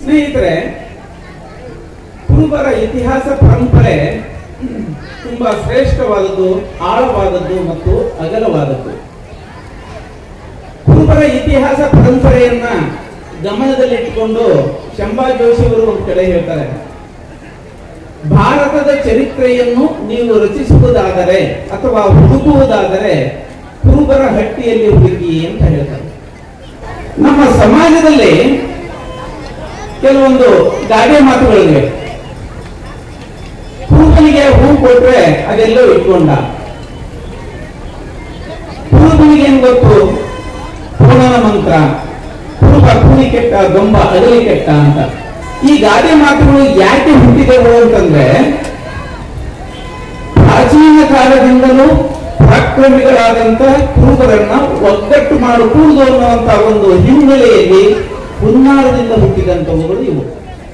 ಸ್ನೇಹಿತರೆ ಕುರುಬರ ಇತಿಹಾಸ ಪರಂಪರೆ ತುಂಬಾ ಶ್ರೇಷ್ಠವಾದದ್ದು ಆಳವಾದದ್ದು ಮತ್ತು ಅಗಲವಾದದ್ದು ಕುರುಬರ ಇತಿಹಾಸ ಪರಂಪರೆಯನ್ನ ಗಮನದಲ್ಲಿಟ್ಟುಕೊಂಡು ಶಂಭಾ ಜೋಶಿ ಅವರು ಒಂದು ಕಡೆ ಹೇಳ್ತಾರೆ ಭಾರತದ ಚರಿತ್ರೆಯನ್ನು ನೀವು ರಚಿಸುವುದಾದರೆ ಅಥವಾ ಹುಡುಕುವುದಾದರೆ ಕುರುಬರ ಹಟ್ಟಿಯಲ್ಲಿ ಹುಡುಕಿ ಅಂತ ಹೇಳ್ತಾರೆ ನಮ್ಮ ಸಮಾಜದಲ್ಲಿ ಕೆಲವೊಂದು ಗಾದೆ ಮಾತುಗಳಿವೆ ಕುರುಬನಿಗೆ ಹೂ ಕೊಟ್ರೆ ಅದೆಲ್ಲೋ ಇಟ್ಕೊಂಡ ಕುರುಬನಿಗೆ ಏನ್ ಗೊತ್ತು ಪೂರ್ಣನ ಮಂತ್ರ ಕುರುಬ ಕೂಲಿ ಕೆಟ್ಟ ಗೊಂಬ ಅಗಲಿ ಕೆಟ್ಟ ಅಂತ ಈ ಗಾದೆ ಮಾತುಗಳು ಯಾಕೆ ಹುಟ್ಟಿದವು ಅಂತಂದ್ರೆ ಪ್ರಾಚೀನ ಕಾಲದಿಂದಲೂ ಪರಾಕ್ರಮಿಗಳಾದಂತ ಕುರುಬರನ್ನ ಒಗ್ಗಟ್ಟು ಮಾಡಕೂಡದು ಅನ್ನುವಂತ ಒಂದು ಹಿನ್ನೆಲೆಯಲ್ಲಿ ಹುನ್ನಾರದಿಂದ ಹುಟ್ಟಿದಂತವುಗಳು ಇವು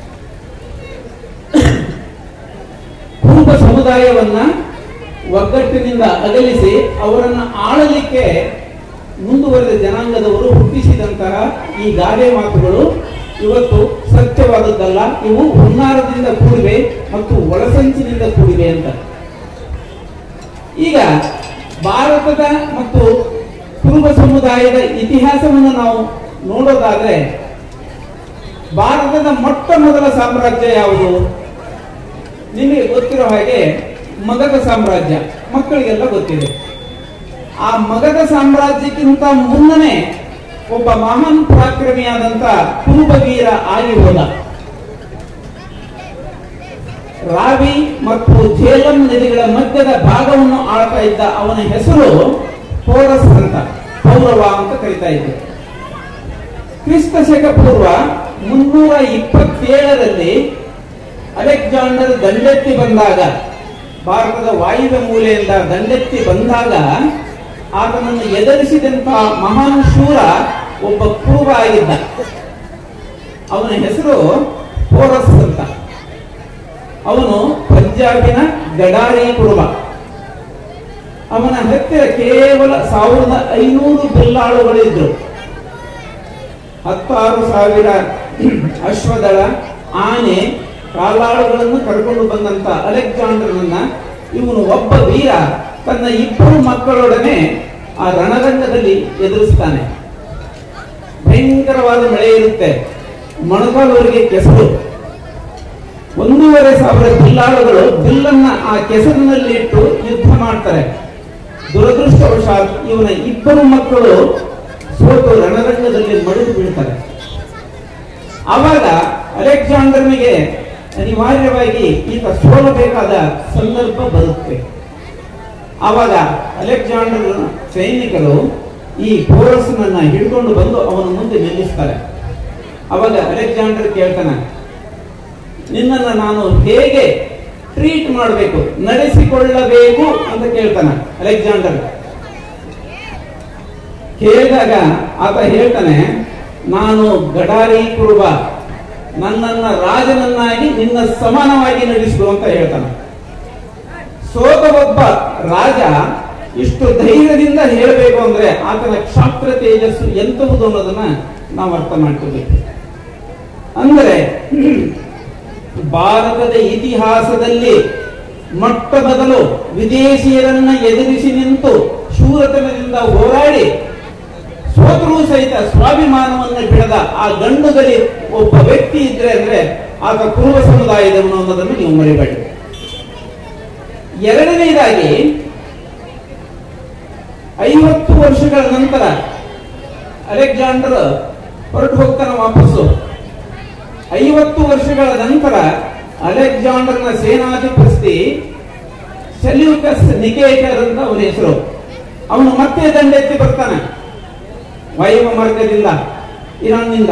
ಕುರುಬ ಸಮುದಾಯವನ್ನ ಒಗ್ಗಟ್ಟಿನಿಂದ ಅಗಲಿಸಿ ಅವರನ್ನ ಆಳಲಿಕ್ಕೆ ಮುಂದುವರೆದ ಜನಾಂಗದವರು ಹುಟ್ಟಿಸಿದಂತಹ ಈ ಗಾದೆ ಮಾತುಗಳು ಇವತ್ತು ಸತ್ಯವಾದದ್ದಲ್ಲ ಇವು ಹುನ್ನಾರದಿಂದ ಕೂಡಿವೆ ಮತ್ತು ಒಳಸಂಚಿನಿಂದ ಕೂಡಿವೆ ಅಂತ ಈಗ ಭಾರತದ ಮತ್ತು ಕುರುಬ ಸಮುದಾಯದ ಇತಿಹಾಸವನ್ನು ನಾವು ನೋಡೋದಾದ್ರೆ ಭಾರತದ ಮೊಟ್ಟ ಮೊದಲ ಸಾಮ್ರಾಜ್ಯ ಯಾವುದು ನಿಮಗೆ ಗೊತ್ತಿರೋ ಹಾಗೆ ಮಗಧ ಸಾಮ್ರಾಜ್ಯ ಮಕ್ಕಳಿಗೆಲ್ಲ ಗೊತ್ತಿದೆ ಆ ಮಗಧ ಸಾಮ್ರಾಜ್ಯಕ್ಕಿಂತ ಮುನ್ನನೇ ಒಬ್ಬ ಮಹಾನ್ ಪರಾಕ್ರಮಿಯಾದಂತ ಕುರುಬ ವೀರ ಆಗಿ ಹೋದ ರಾವಿ ಮತ್ತು ಝೇಲಂ ನದಿಗಳ ಮಧ್ಯದ ಭಾಗವನ್ನು ಆಳ್ತಾ ಇದ್ದ ಅವನ ಹೆಸರು ಪೋರಸ್ ಅಂತ ಪೌರವ ಅಂತ ಕರಿತಾ ಇದ್ರು ಕ್ರಿಸ್ತ ಶಕ ಪೂರ್ವ ಮುನ್ನೂರ ಇಪ್ಪತ್ತೇಳರಲ್ಲಿ ಅಲೆಕ್ಸಾಂಡರ್ ದಂಡೆತ್ತಿ ಬಂದಾಗ ಭಾರತದ ವಾಯುವ್ಯ ಮೂಲೆಯಿಂದ ದಂಡೆತ್ತಿ ಬಂದಾಗ ಆತನನ್ನು ಎದುರಿಸಿದಂತಹ ಮಹಾನ್ ಶೂರ ಒಬ್ಬ ಕುರುಬ ಆಗಿದ್ದ ಅವನ ಹೆಸರು ಪೋರಸ್ ಅಂತ ಅವನು ಪಂಜಾಬಿನ ಗಡಾರಿ ಕುರುಬ ಅವನ ಹತ್ತಿರ ಕೇವಲ ಸಾವಿರದ ಐನೂರು ಬಿಲ್ಲಾಳುಗಳಿದ್ರು ಹತ್ತಾರು ಸಾವಿರ ಅಶ್ವದಳ ಆನೆ ಕಾಲಾಳುಗಳನ್ನು ಕರ್ಕೊಂಡು ಬಂದಂತ ಅಲೆಕ್ಸಾಂಡರ್ನನ್ನ ಇವನು ಒಬ್ಬ ವೀರ ತನ್ನ ಇಬ್ಬರು ಮಕ್ಕಳೊಡನೆ ಆ ರಣರಂಗದಲ್ಲಿ ಎದುರಿಸ್ತಾನೆ ಭಯಂಕರವಾದ ಮಳೆ ಇರುತ್ತೆ ಮೊಣಕಾಲವರಿಗೆ ಕೆಸರು ಒಂದೂವರೆ ಸಾವಿರ ಬಿಲ್ಲಾಳುಗಳು ಬಿಲ್ಲನ್ನ ಆ ಕೆಸರಿನಲ್ಲಿ ಇಟ್ಟು ಯುದ್ಧ ಮಾಡ್ತಾರೆ ದುರದೃಷ್ಟವಶಾತ್ ಇವನ ಇಬ್ಬರು ಮಕ್ಕಳು ಸೋತು ರಣರಂಗದಲ್ಲಿ ಮಡಿದು ಬೀಳ್ತಾರೆ ಆವಾಗ ಅಲೆಕ್ಸಾಂಡರ್ನಿಗೆ ಅನಿವಾರ್ಯವಾಗಿ ಈತ ಸೋಲಬೇಕಾದ ಸಂದರ್ಭ ಬರುತ್ತೆ ಆವಾಗ ಅಲೆಕ್ಸಾಂಡರ್ ಸೈನಿಕರು ಈ ಪೋರಸ್ನನ್ನ ಹಿಡ್ಕೊಂಡು ಬಂದು ಅವನ ಮುಂದೆ ನಿಲ್ಲಿಸ್ತಾರೆ ಅವಾಗ ಅಲೆಕ್ಸಾಂಡರ್ ಕೇಳ್ತಾನೆ ನಿನ್ನನ್ನು ನಾನು ಹೇಗೆ ಟ್ರೀಟ್ ಮಾಡಬೇಕು ನಡೆಸಿಕೊಳ್ಳಬೇಕು ಅಂತ ಕೇಳ್ತಾನೆ ಅಲೆಕ್ಸಾಂಡರ್ ಕೇಳಿದಾಗ ಆತ ಹೇಳ್ತಾನೆ ನಾನು ಗಡಾರಿ ಕುರುಬ ನನ್ನನ್ನ ರಾಜನನ್ನಾಗಿ ನಿನ್ನ ಸಮಾನವಾಗಿ ನಡೆಸು ಅಂತ ಹೇಳ್ತಾನೆ ಸೋತ ಒಬ್ಬ ರಾಜ ಇಷ್ಟು ಧೈರ್ಯದಿಂದ ಹೇಳಬೇಕು ಅಂದ್ರೆ ಆತನ ಕ್ಷಾತ್ರ ತೇಜಸ್ಸು ಎಂತಹುದು ಅನ್ನೋದನ್ನ ನಾವು ಅರ್ಥ ಮಾಡ್ಕೋಬೇಕು ಅಂದರೆ ಭಾರತದ ಇತಿಹಾಸದಲ್ಲಿ ಮೊಟ್ಟ ಮೊದಲು ವಿದೇಶಿಯರನ್ನ ಎದುರಿಸಿ ನಿಂತು ಶೂರತನದಿಂದ ಹೋರಾಡಿ ಸೋತರೂ ಸಹಿತ ಸ್ವಾಭಿಮಾನವನ್ನು ಬಿಡದ ಆ ಗಂಡುಗಲಿ ಒಬ್ಬ ವ್ಯಕ್ತಿ ಇದ್ರೆ ಅಂದ್ರೆ ಆತ ಕುರುಬ ಸಮುದಾಯದವನು ಅನ್ನೋದನ್ನು ನೀವು ಮರಿಬೇಡಿ ಎರಡನೇದಾಗಿ ಐವತ್ತು ವರ್ಷಗಳ ನಂತರ ಅಲೆಕ್ಸಾಂಡರ್ ಹೊರಟು ಹೋಗ್ತಾನೆ ವಾಪಸ್ಸು ಐವತ್ತು ವರ್ಷಗಳ ನಂತರ ಅಲೆಕ್ಸಾಂಡರ್ನ ಸೇನಾಧಿಪತಿ ಸೆಲ್ಯೂಕಸ್ ನಿಕೇಟರ್ ಅಂತ ಅವನ ಹೆಸರು ಅವನು ಮತ್ತೆ ದಂಡೆತ್ತಿ ಬರ್ತಾನೆ ವಾಯುವ ಮಾರ್ಗದಿಂದ ಇರಾನ್ನಿಂದ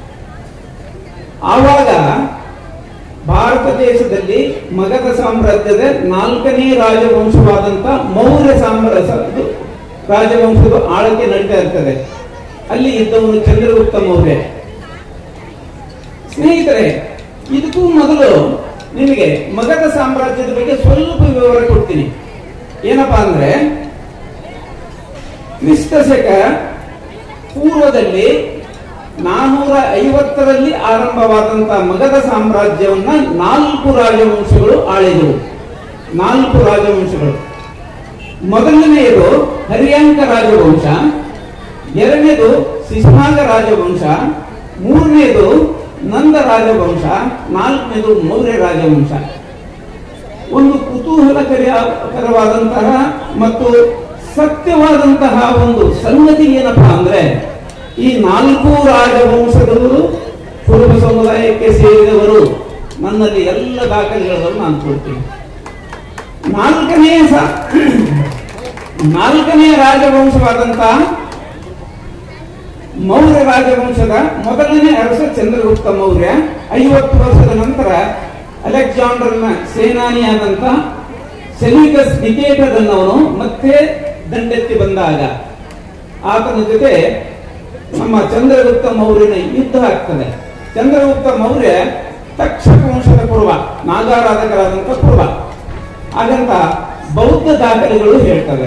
ಆವಾಗ ಭಾರತ ದೇಶದಲ್ಲಿ ಮಗಧ ಸಾಮ್ರಾಜ್ಯದ ನಾಲ್ಕನೇ ರಾಜವಂಶವಾದಂತ ಮೌರ್ಯ ಸಾಮ್ರಾಜ್ಯ ಇದು ರಾಜವಂಶದ ಆಳಕ್ಕೆ ನಡೀತಾ ಇರ್ತದೆ ಅಲ್ಲಿ ಇದ್ದವನು ಚಂದ್ರಗುಪ್ತ ಮೌರ್ಯ ಸ್ನೇಹಿತರೆ ಇದಕ್ಕೂ ಮೊದಲು ನಿಮಗೆ ಮಗಧ ಸಾಮ್ರಾಜ್ಯದ ಬಗ್ಗೆ ಸ್ವಲ್ಪ ವಿವರ ಕೊಡ್ತೀನಿ ಏನಪ್ಪಾ ಅಂದ್ರೆ ಕ್ರಿಸ್ತ ಶಕ ಪೂರ್ವದಲ್ಲಿ ನಾನೂರ ಐವತ್ತರಲ್ಲಿ ಆರಂಭವಾದಂತಹ ಮಗಧ ಸಾಮ್ರಾಜ್ಯವನ್ನ ನಾಲ್ಕು ರಾಜವಂಶಗಳು ಆಳಿದವು ನಾಲ್ಕು ರಾಜವಂಶಗಳು ಮೊದಲನೆಯದು ಹರಿಯಾಂಕ ರಾಜವಂಶ ಎರಡನೇದು ಶಿಶುನಾಗ ರಾಜವಂಶ ಮೂರನೇದು ನಂದ ರಾಜವಂಶ ನಾಲ್ಕನೇದು ಮೌರ್ಯ ರಾಜವಂಶ ಒಂದು ಕುತೂಹಲಕರವಾದಂತಹ ಮತ್ತು ಸತ್ಯವಾದಂತಹ ಒಂದು ಸಂಗತಿ ಏನಪ್ಪಾ ಅಂದ್ರೆ ಈ ನಾಲ್ಕು ರಾಜವಂಶದವರು ಕುರುಬ ಸಮುದಾಯಕ್ಕೆ ಸೇರಿದವರು ನನ್ನಲ್ಲಿ ಎಲ್ಲ ದಾಖಲೆಗಳನ್ನು ನಾನು ಕೊಡ್ತೀನಿ ನಾಲ್ಕನೇ ಸ ನಾಲ್ಕನೇ ರಾಜವಂಶವಾದಂತಹ ಮೌರ್ಯ ರಾಜವಂಶದ ಮೊದಲನೇ ಅರಸ ಚಂದ್ರಗುಪ್ತ ಮೌರ್ಯ ಐವತ್ತು ವರ್ಷದ ನಂತರ ಅಲೆಕ್ಸಾಂಡರ್ನ ಸೇನಾನಿಯಾದಂತ ಸೆಲ್ಯೂಕಸ್ ನಿಕೇಟದನ್ನವನು ಮತ್ತೆ ದಂಡೆತ್ತಿ ಬಂದಾಗ ಆತನ ಜೊತೆ ನಮ್ಮ ಚಂದ್ರಗುಪ್ತ ಮೌರ್ಯನ ಯುದ್ಧ ಆಗ್ತದೆ ಚಂದ್ರಗುಪ್ತ ಮೌರ್ಯ ತಕ್ಷಕ ವಂಶದ ಪೂರ್ವ ನಾಗಾರಾಧಕರಾದಂತ ಪೂರ್ವ ಹಾಗಂತ ಬೌದ್ಧ ದಾಖಲೆಗಳು ಹೇಳ್ತವೆ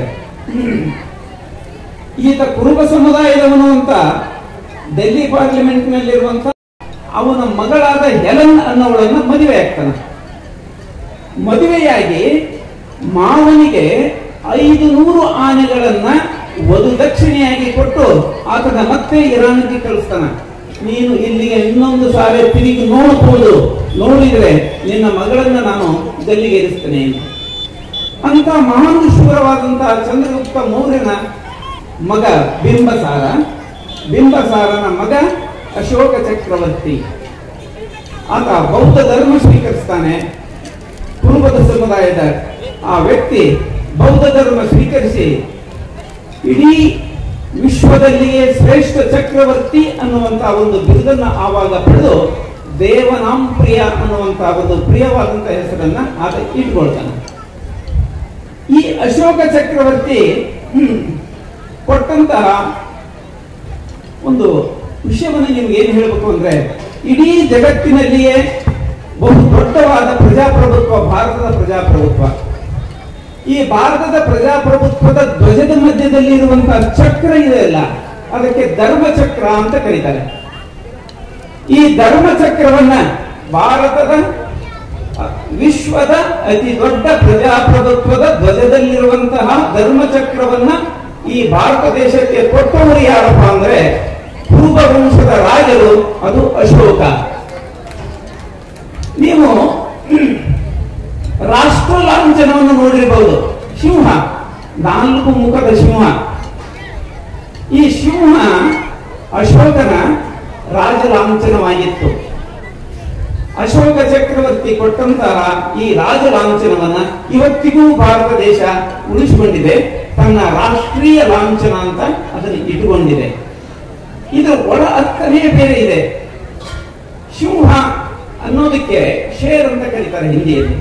ಈತ ಕುರುಬ ಸಮುದಾಯದವನು ಅಂತ ಡೆಲ್ಲಿ ಪಾರ್ಲಿಮೆಂಟ್ ನಲ್ಲಿರುವಂತ ಅವನ ಮಗಳಾದ ಹೆಲನ್ ಅನ್ನೋಳನ್ನ ಮದುವೆ ಆಗ್ತಾನೆ ಮದುವೆಯಾಗಿ ಮಾವನಿಗೆ ಐದು ನೂರು ಆನೆಗಳನ್ನ ವಧು ದಕ್ಷಿಣೆಯಾಗಿ ಕೊಟ್ಟು ಆತನ ಮತ್ತೆ ಇರಾನ್ಗೆ ಕಳಿಸ್ತಾನ ನೀನು ಇಲ್ಲಿಗೆ ಇನ್ನೊಂದು ಸಾರಿ ತಿರುಗಿ ನೋಡಬಹುದು ನೋಡಿದ್ರೆ ನಿನ್ನ ಮಗಳನ್ನ ನಾನು ಗಲ್ಲಿಗೆ ಇರಿಸ್ತೇನೆ ಅಂತ ಮಹಾನ್ ಶೂರವಾದಂತಹ ಚಂದ್ರಗುಪ್ತ ಮೌರ್ಯನ ಮಗ ಬಿಂಬಸಾರ ಬಿಂಬಸಾರನ ಮಗ ಅಶೋಕ ಚಕ್ರವರ್ತಿ ಆತ ಬೌದ್ಧ ಧರ್ಮ ಸ್ವೀಕರಿಸ್ತಾನೆ ಕುರುಬದ ಸಮುದಾಯದ ಆ ವ್ಯಕ್ತಿ ಬೌದ್ಧ ಧರ್ಮ ಸ್ವೀಕರಿಸಿ ಇಡೀ ವಿಶ್ವದಲ್ಲಿಯೇ ಶ್ರೇಷ್ಠ ಚಕ್ರವರ್ತಿ ಅನ್ನುವಂತ ಒಂದು ಬಿರುದನ್ನ ಆವಾಗ ಪಡೆದು ದೇವನಾಂಪ್ರಿಯ ಅನ್ನುವಂತ ಒಂದು ಪ್ರಿಯವಾದಂತಹ ಹೆಸರನ್ನ ಆತ ಇಟ್ಕೊಳ್ತಾನೆ ಈ ಅಶೋಕ ಚಕ್ರವರ್ತಿ ಹ್ಮ್, ಕೊಟ್ಟಂತಹ ಒಂದು ವಿಷಯವನ್ನು ನಿಮ್ಗೆ ಏನ್ ಹೇಳಬೇಕು ಅಂದ್ರೆ ಇಡೀ ಜಗತ್ತಿನಲ್ಲಿಯೇ ಬಹು ದೊಡ್ಡವಾದ ಪ್ರಜಾಪ್ರಭುತ್ವ ಭಾರತದ ಪ್ರಜಾಪ್ರಭುತ್ವ ಈ ಭಾರತದ ಪ್ರಜಾಪ್ರಭುತ್ವದ ಧ್ವಜದ ಮಧ್ಯದಲ್ಲಿ ಇರುವಂತಹ ಚಕ್ರ ಇದೆಯಲ್ಲ ಅದಕ್ಕೆ ಧರ್ಮಚಕ್ರ ಅಂತ ಕರೀತಾರೆ ಈ ಧರ್ಮಚಕ್ರವನ್ನ ಭಾರತದ ಅ, ವಿಶ್ವದ ಅತಿ ದೊಡ್ಡ ಪ್ರಜಾಪ್ರಭುತ್ವದ ಧ್ವಜದಲ್ಲಿರುವಂತಹ ಧರ್ಮಚಕ್ರವನ್ನ ಈ ಭಾರತ ದೇಶಕ್ಕೆ ಕೊಟ್ಟವರು ಯಾರಪ್ಪ ಅಂದ್ರೆ ಪೂರ್ವ ವಂಶದ ರಾಜರು ಅದು ಅಶೋಕ ನೀವು ರಾಷ್ಟ್ರ ಲಾಂಛನವನ್ನು ನೋಡಿರಬಹುದು ಸಿಂಹ ನಾಲ್ಕು ಮುಖದ ಸಿಂಹ ಈ ಸಿಂಹ ಅಶೋಕನ ರಾಜ ಲಾಂಛನವಾಗಿತ್ತು ಅಶೋಕ ಚಕ್ರವರ್ತಿ ಕೊಟ್ಟಂತಹ ಈ ರಾಜ ಲಾಂಛನವನ್ನ ಇವತ್ತಿಗೂ ಭಾರತ ದೇಶ ಉಳಿಸಿಕೊಂಡಿದೆ ತನ್ನ ರಾಷ್ಟ್ರೀಯ ಲಾಂಛನ ಅಂತ ಅದನ್ನು ಇಟ್ಟುಕೊಂಡಿದೆ ಇದರ ಒಳ ಅರ್ಥನೇ ಬೇರೆ ಇದೆ ಸಿಂಹ ಅನ್ನೋದಕ್ಕೆ ಶೇರ್ ಅಂತ ಕರೀತಾರೆ ಹಿಂದಿಯಲ್ಲಿ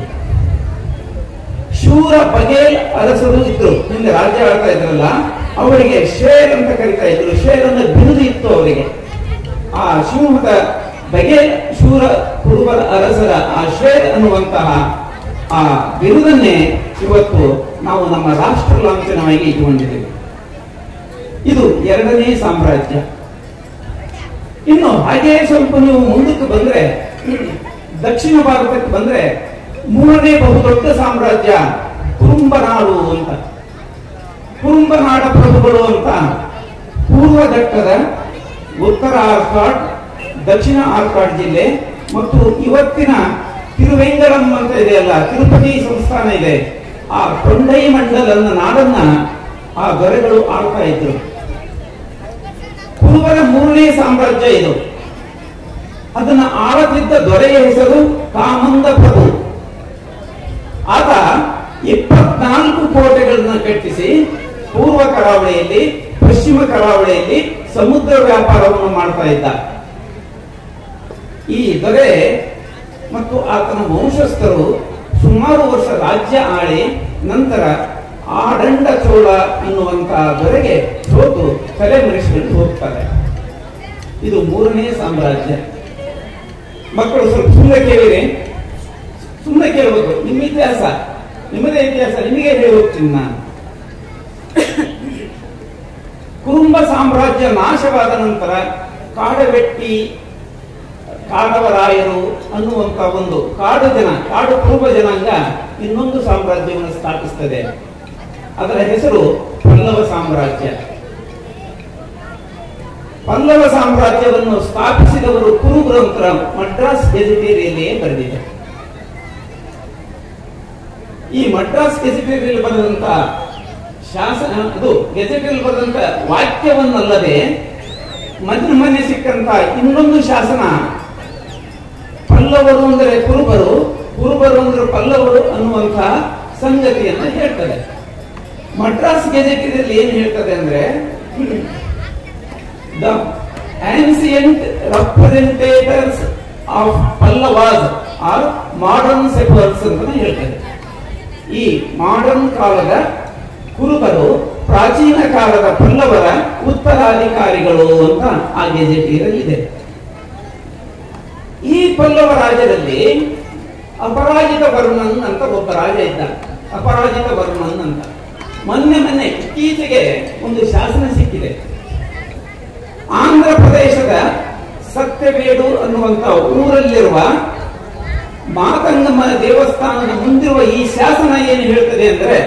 ಶೂರ ಬಗೇಲ್ ಅರಸರು ಇದ್ರು ಹಿಂದೆ ರಾಜ್ಯ ಆಳ್ತಾ ಇದ್ರಲ್ಲ ಅವರಿಗೆ ಶೇರ್ ಅಂತ ಕರಿತಾ ಇದ್ರು ಶೇರ್ ಅನ್ನ ಬಿರುದು ಇತ್ತು ಅವರಿಗೆ ಆ ಸಿಂಹದ ಬಗೇಲ್ ಶೂರ ಕುರುಬರ ಅರಸರ ಆ ಶೇರ್ ಅನ್ನುವಂತಹ ಆ ಬಿರುದನ್ನೇ ಇವತ್ತು ನಾವು ನಮ್ಮ ರಾಷ್ಟ್ರ ಲಾಂಛನವಾಗಿ ಇಟ್ಟುಕೊಂಡಿದ್ದೇವೆ ಇದು ಎರಡನೇ ಸಾಮ್ರಾಜ್ಯ ಇನ್ನು ಹಾಗೆ ಸ್ವಲ್ಪ ನೀವು ಮುಂದಕ್ಕೆ ಬಂದ್ರೆ ದಕ್ಷಿಣ ಭಾರತಕ್ಕೆ ಬಂದ್ರೆ ಮೂರನೇ ಬಹುದೊಡ್ಡ ಸಾಮ್ರಾಜ್ಯ ಕುರುಂಬನಾಡು ಅಂತ ಕುರುಂಬನಾಡ ಪ್ರಭುಗಳು ಅಂತ ಪೂರ್ವ ಘಟ್ಟದ ಉತ್ತರ ಆರ್ಕಾಡ್ ದಕ್ಷಿಣ ಆರ್ಕಾಡ್ ಜಿಲ್ಲೆ ಮತ್ತು ಇವತ್ತಿನ ತಿರುವೆಂಗಲಂ ಅಂತ ಇದೆಯಲ್ಲ ತಿರುಪತಿ ಸಂಸ್ಥಾನ ಇದೆ ಆ ತೊಂಡೈ ಮಂಡಲನ ನಾಡನ್ನ ಆ ದೊರೆಗಳು ಆಳ್ತಾ ಇದ್ರು ಕುರುಬರ ಮೂರನೇ ಸಾಮ್ರಾಜ್ಯ ಇದು ಅದನ್ನ ಆಳತಿದ್ದ ದೊರೆಯ ಹೆಸರು ಕಾಮಂದ ಪ್ರಭು ಆತ ಇಪ್ಪತ್ನಾಲ್ಕು ಕೋಟೆಗಳನ್ನ ಕಟ್ಟಿಸಿ ಪೂರ್ವ ಕರಾವಳಿಯಲ್ಲಿ ಪಶ್ಚಿಮ ಕರಾವಳಿಯಲ್ಲಿ ಸಮುದ್ರ ವ್ಯಾಪಾರವನ್ನು ಮಾಡ್ತಾ ಇದ್ದ ಈ ದೊರೆ ಮತ್ತು ಆತನ ವಂಶಸ್ಥರು ಸುಮಾರು ವರ್ಷ ರಾಜ್ಯ ಆಳಿ ನಂತರ ಆಡಂಡ ಚೋಳ ಅನ್ನುವಂತಹ ದೊರೆಗೆ ಸೋತು ತಲೆಮರೆಸಿಕೊಂಡು ಹೋಗ್ತಾರೆ ಇದು ಮೂರನೇ ಸಾಮ್ರಾಜ್ಯ ಮಕ್ಕಳು ಸ್ವಲ್ಪ ಸುಮ್ಮನೆ ಕೇಳಿರಿ ಸುಮ್ಮನೆ ಕೇಳಬೇಕು ನಿಮ್ಮ ಇತಿಹಾಸ ನಿಮ್ಮದೇ ಇತಿಹಾಸ ನಿಮಗೆ ಹೇಳಿ ಹೋಗ್ತೀನಿ ನಾನು ಕುರುಂಬ ಸಾಮ್ರಾಜ್ಯ ನಾಶವಾದ ನಂತರ ಕಾಡವೆಟ್ಟಿ ಕಾಡವರಾಯರು ಅನ್ನುವಂತ ಒಂದು ಕಾಡು ಜನ ಕಾಡು ಪೂರ್ವ ಜನಾಂಗ ಇನ್ನೊಂದು ಸಾಮ್ರಾಜ್ಯವನ್ನು ಸ್ಥಾಪಿಸ್ತದೆ ಅದರ ಹೆಸರು ಪಲ್ಲವ ಸಾಮ್ರಾಜ್ಯ ಪಲ್ಲವ ಸಾಮ್ರಾಜ್ಯವನ್ನು ಸ್ಥಾಪಿಸಿದವರು ಕುರುಗ್ರಂಥರ ಮಡ್ರಾಸ್ ಗೆಜಿಟೇರಿಯಲ್ಲಿಯೇ ಬರೆದಿದೆ ಈ ಮಡ್ರಾಸ್ ಗೆಜಿಟೇರಿಯಲ್ಲಿ ಬರೆದಂತ ಶಾಸನ ಅದು ಗೆಜೆಟಲ್ಲಿ ಬರೆದಂತ ವಾಕ್ಯವನ್ನಲ್ಲದೆ ಮೊನ್ನೆ ಮೊನ್ನೆ ಸಿಕ್ಕಂತ ಇನ್ನೊಂದು ಶಾಸನ ಪಲ್ಲವರು ಅಂದರೆ ಕುರುಬರು ಕುರುಬರು ಅಂದರೆ ಪಲ್ಲವರು ಅನ್ನುವಂತ ಸಂಗತಿಯನ್ನ ಹೇಳ್ತದೆ ಮಡ್ರಾಸ್ ಗೆಜೆಟಿನಲ್ಲಿ ಏನು ಹೇಳ್ತದೆ ಅಂದ್ರೆ the ancient representatives of Pallavas are modern shepherds ಅಂತ ಹೇಳ್ತದೆ ಈ ಮಾಡರ್ನ್ ಕಾಲದ ಕುರುಬರು ಪ್ರಾಚೀನ ಕಾಲದ ಪಲ್ಲವರ ಉತ್ತರಾಧಿಕಾರಿಗಳು ಅಂತ ಆ ಗೆಜೆಟಿಯರಲ್ಲಿ ಇದೆ ಈ ಪಲ್ಲವ ರಾಜ್ಯದಲ್ಲಿ ಅಪರಾಜಿತ ವರ್ಣನ್ ಅಂತ ಒಬ್ಬ ರಾಜ ಇದ್ದ ಅಪರಾಜಿತ ವರ್ಣನ್ ಅಂತ ಮೊನ್ನೆ ಮೊನ್ನೆ ಇತ್ತೀಚೆಗೆ ಒಂದು ಶಾಸನ ಸಿಕ್ಕಿದೆ ಆಂಧ್ರ ಪ್ರದೇಶದ ಸತ್ಯವೇಡು ಅನ್ನುವಂತ ಊರಲ್ಲಿರುವ ಮಾತಂಗಮ್ಮ ದೇವಸ್ಥಾನದ ಮುಂದಿರುವ ಈ ಶಾಸನ ಏನು ಹೇಳ್ತದೆ ಅಂದ್ರೆ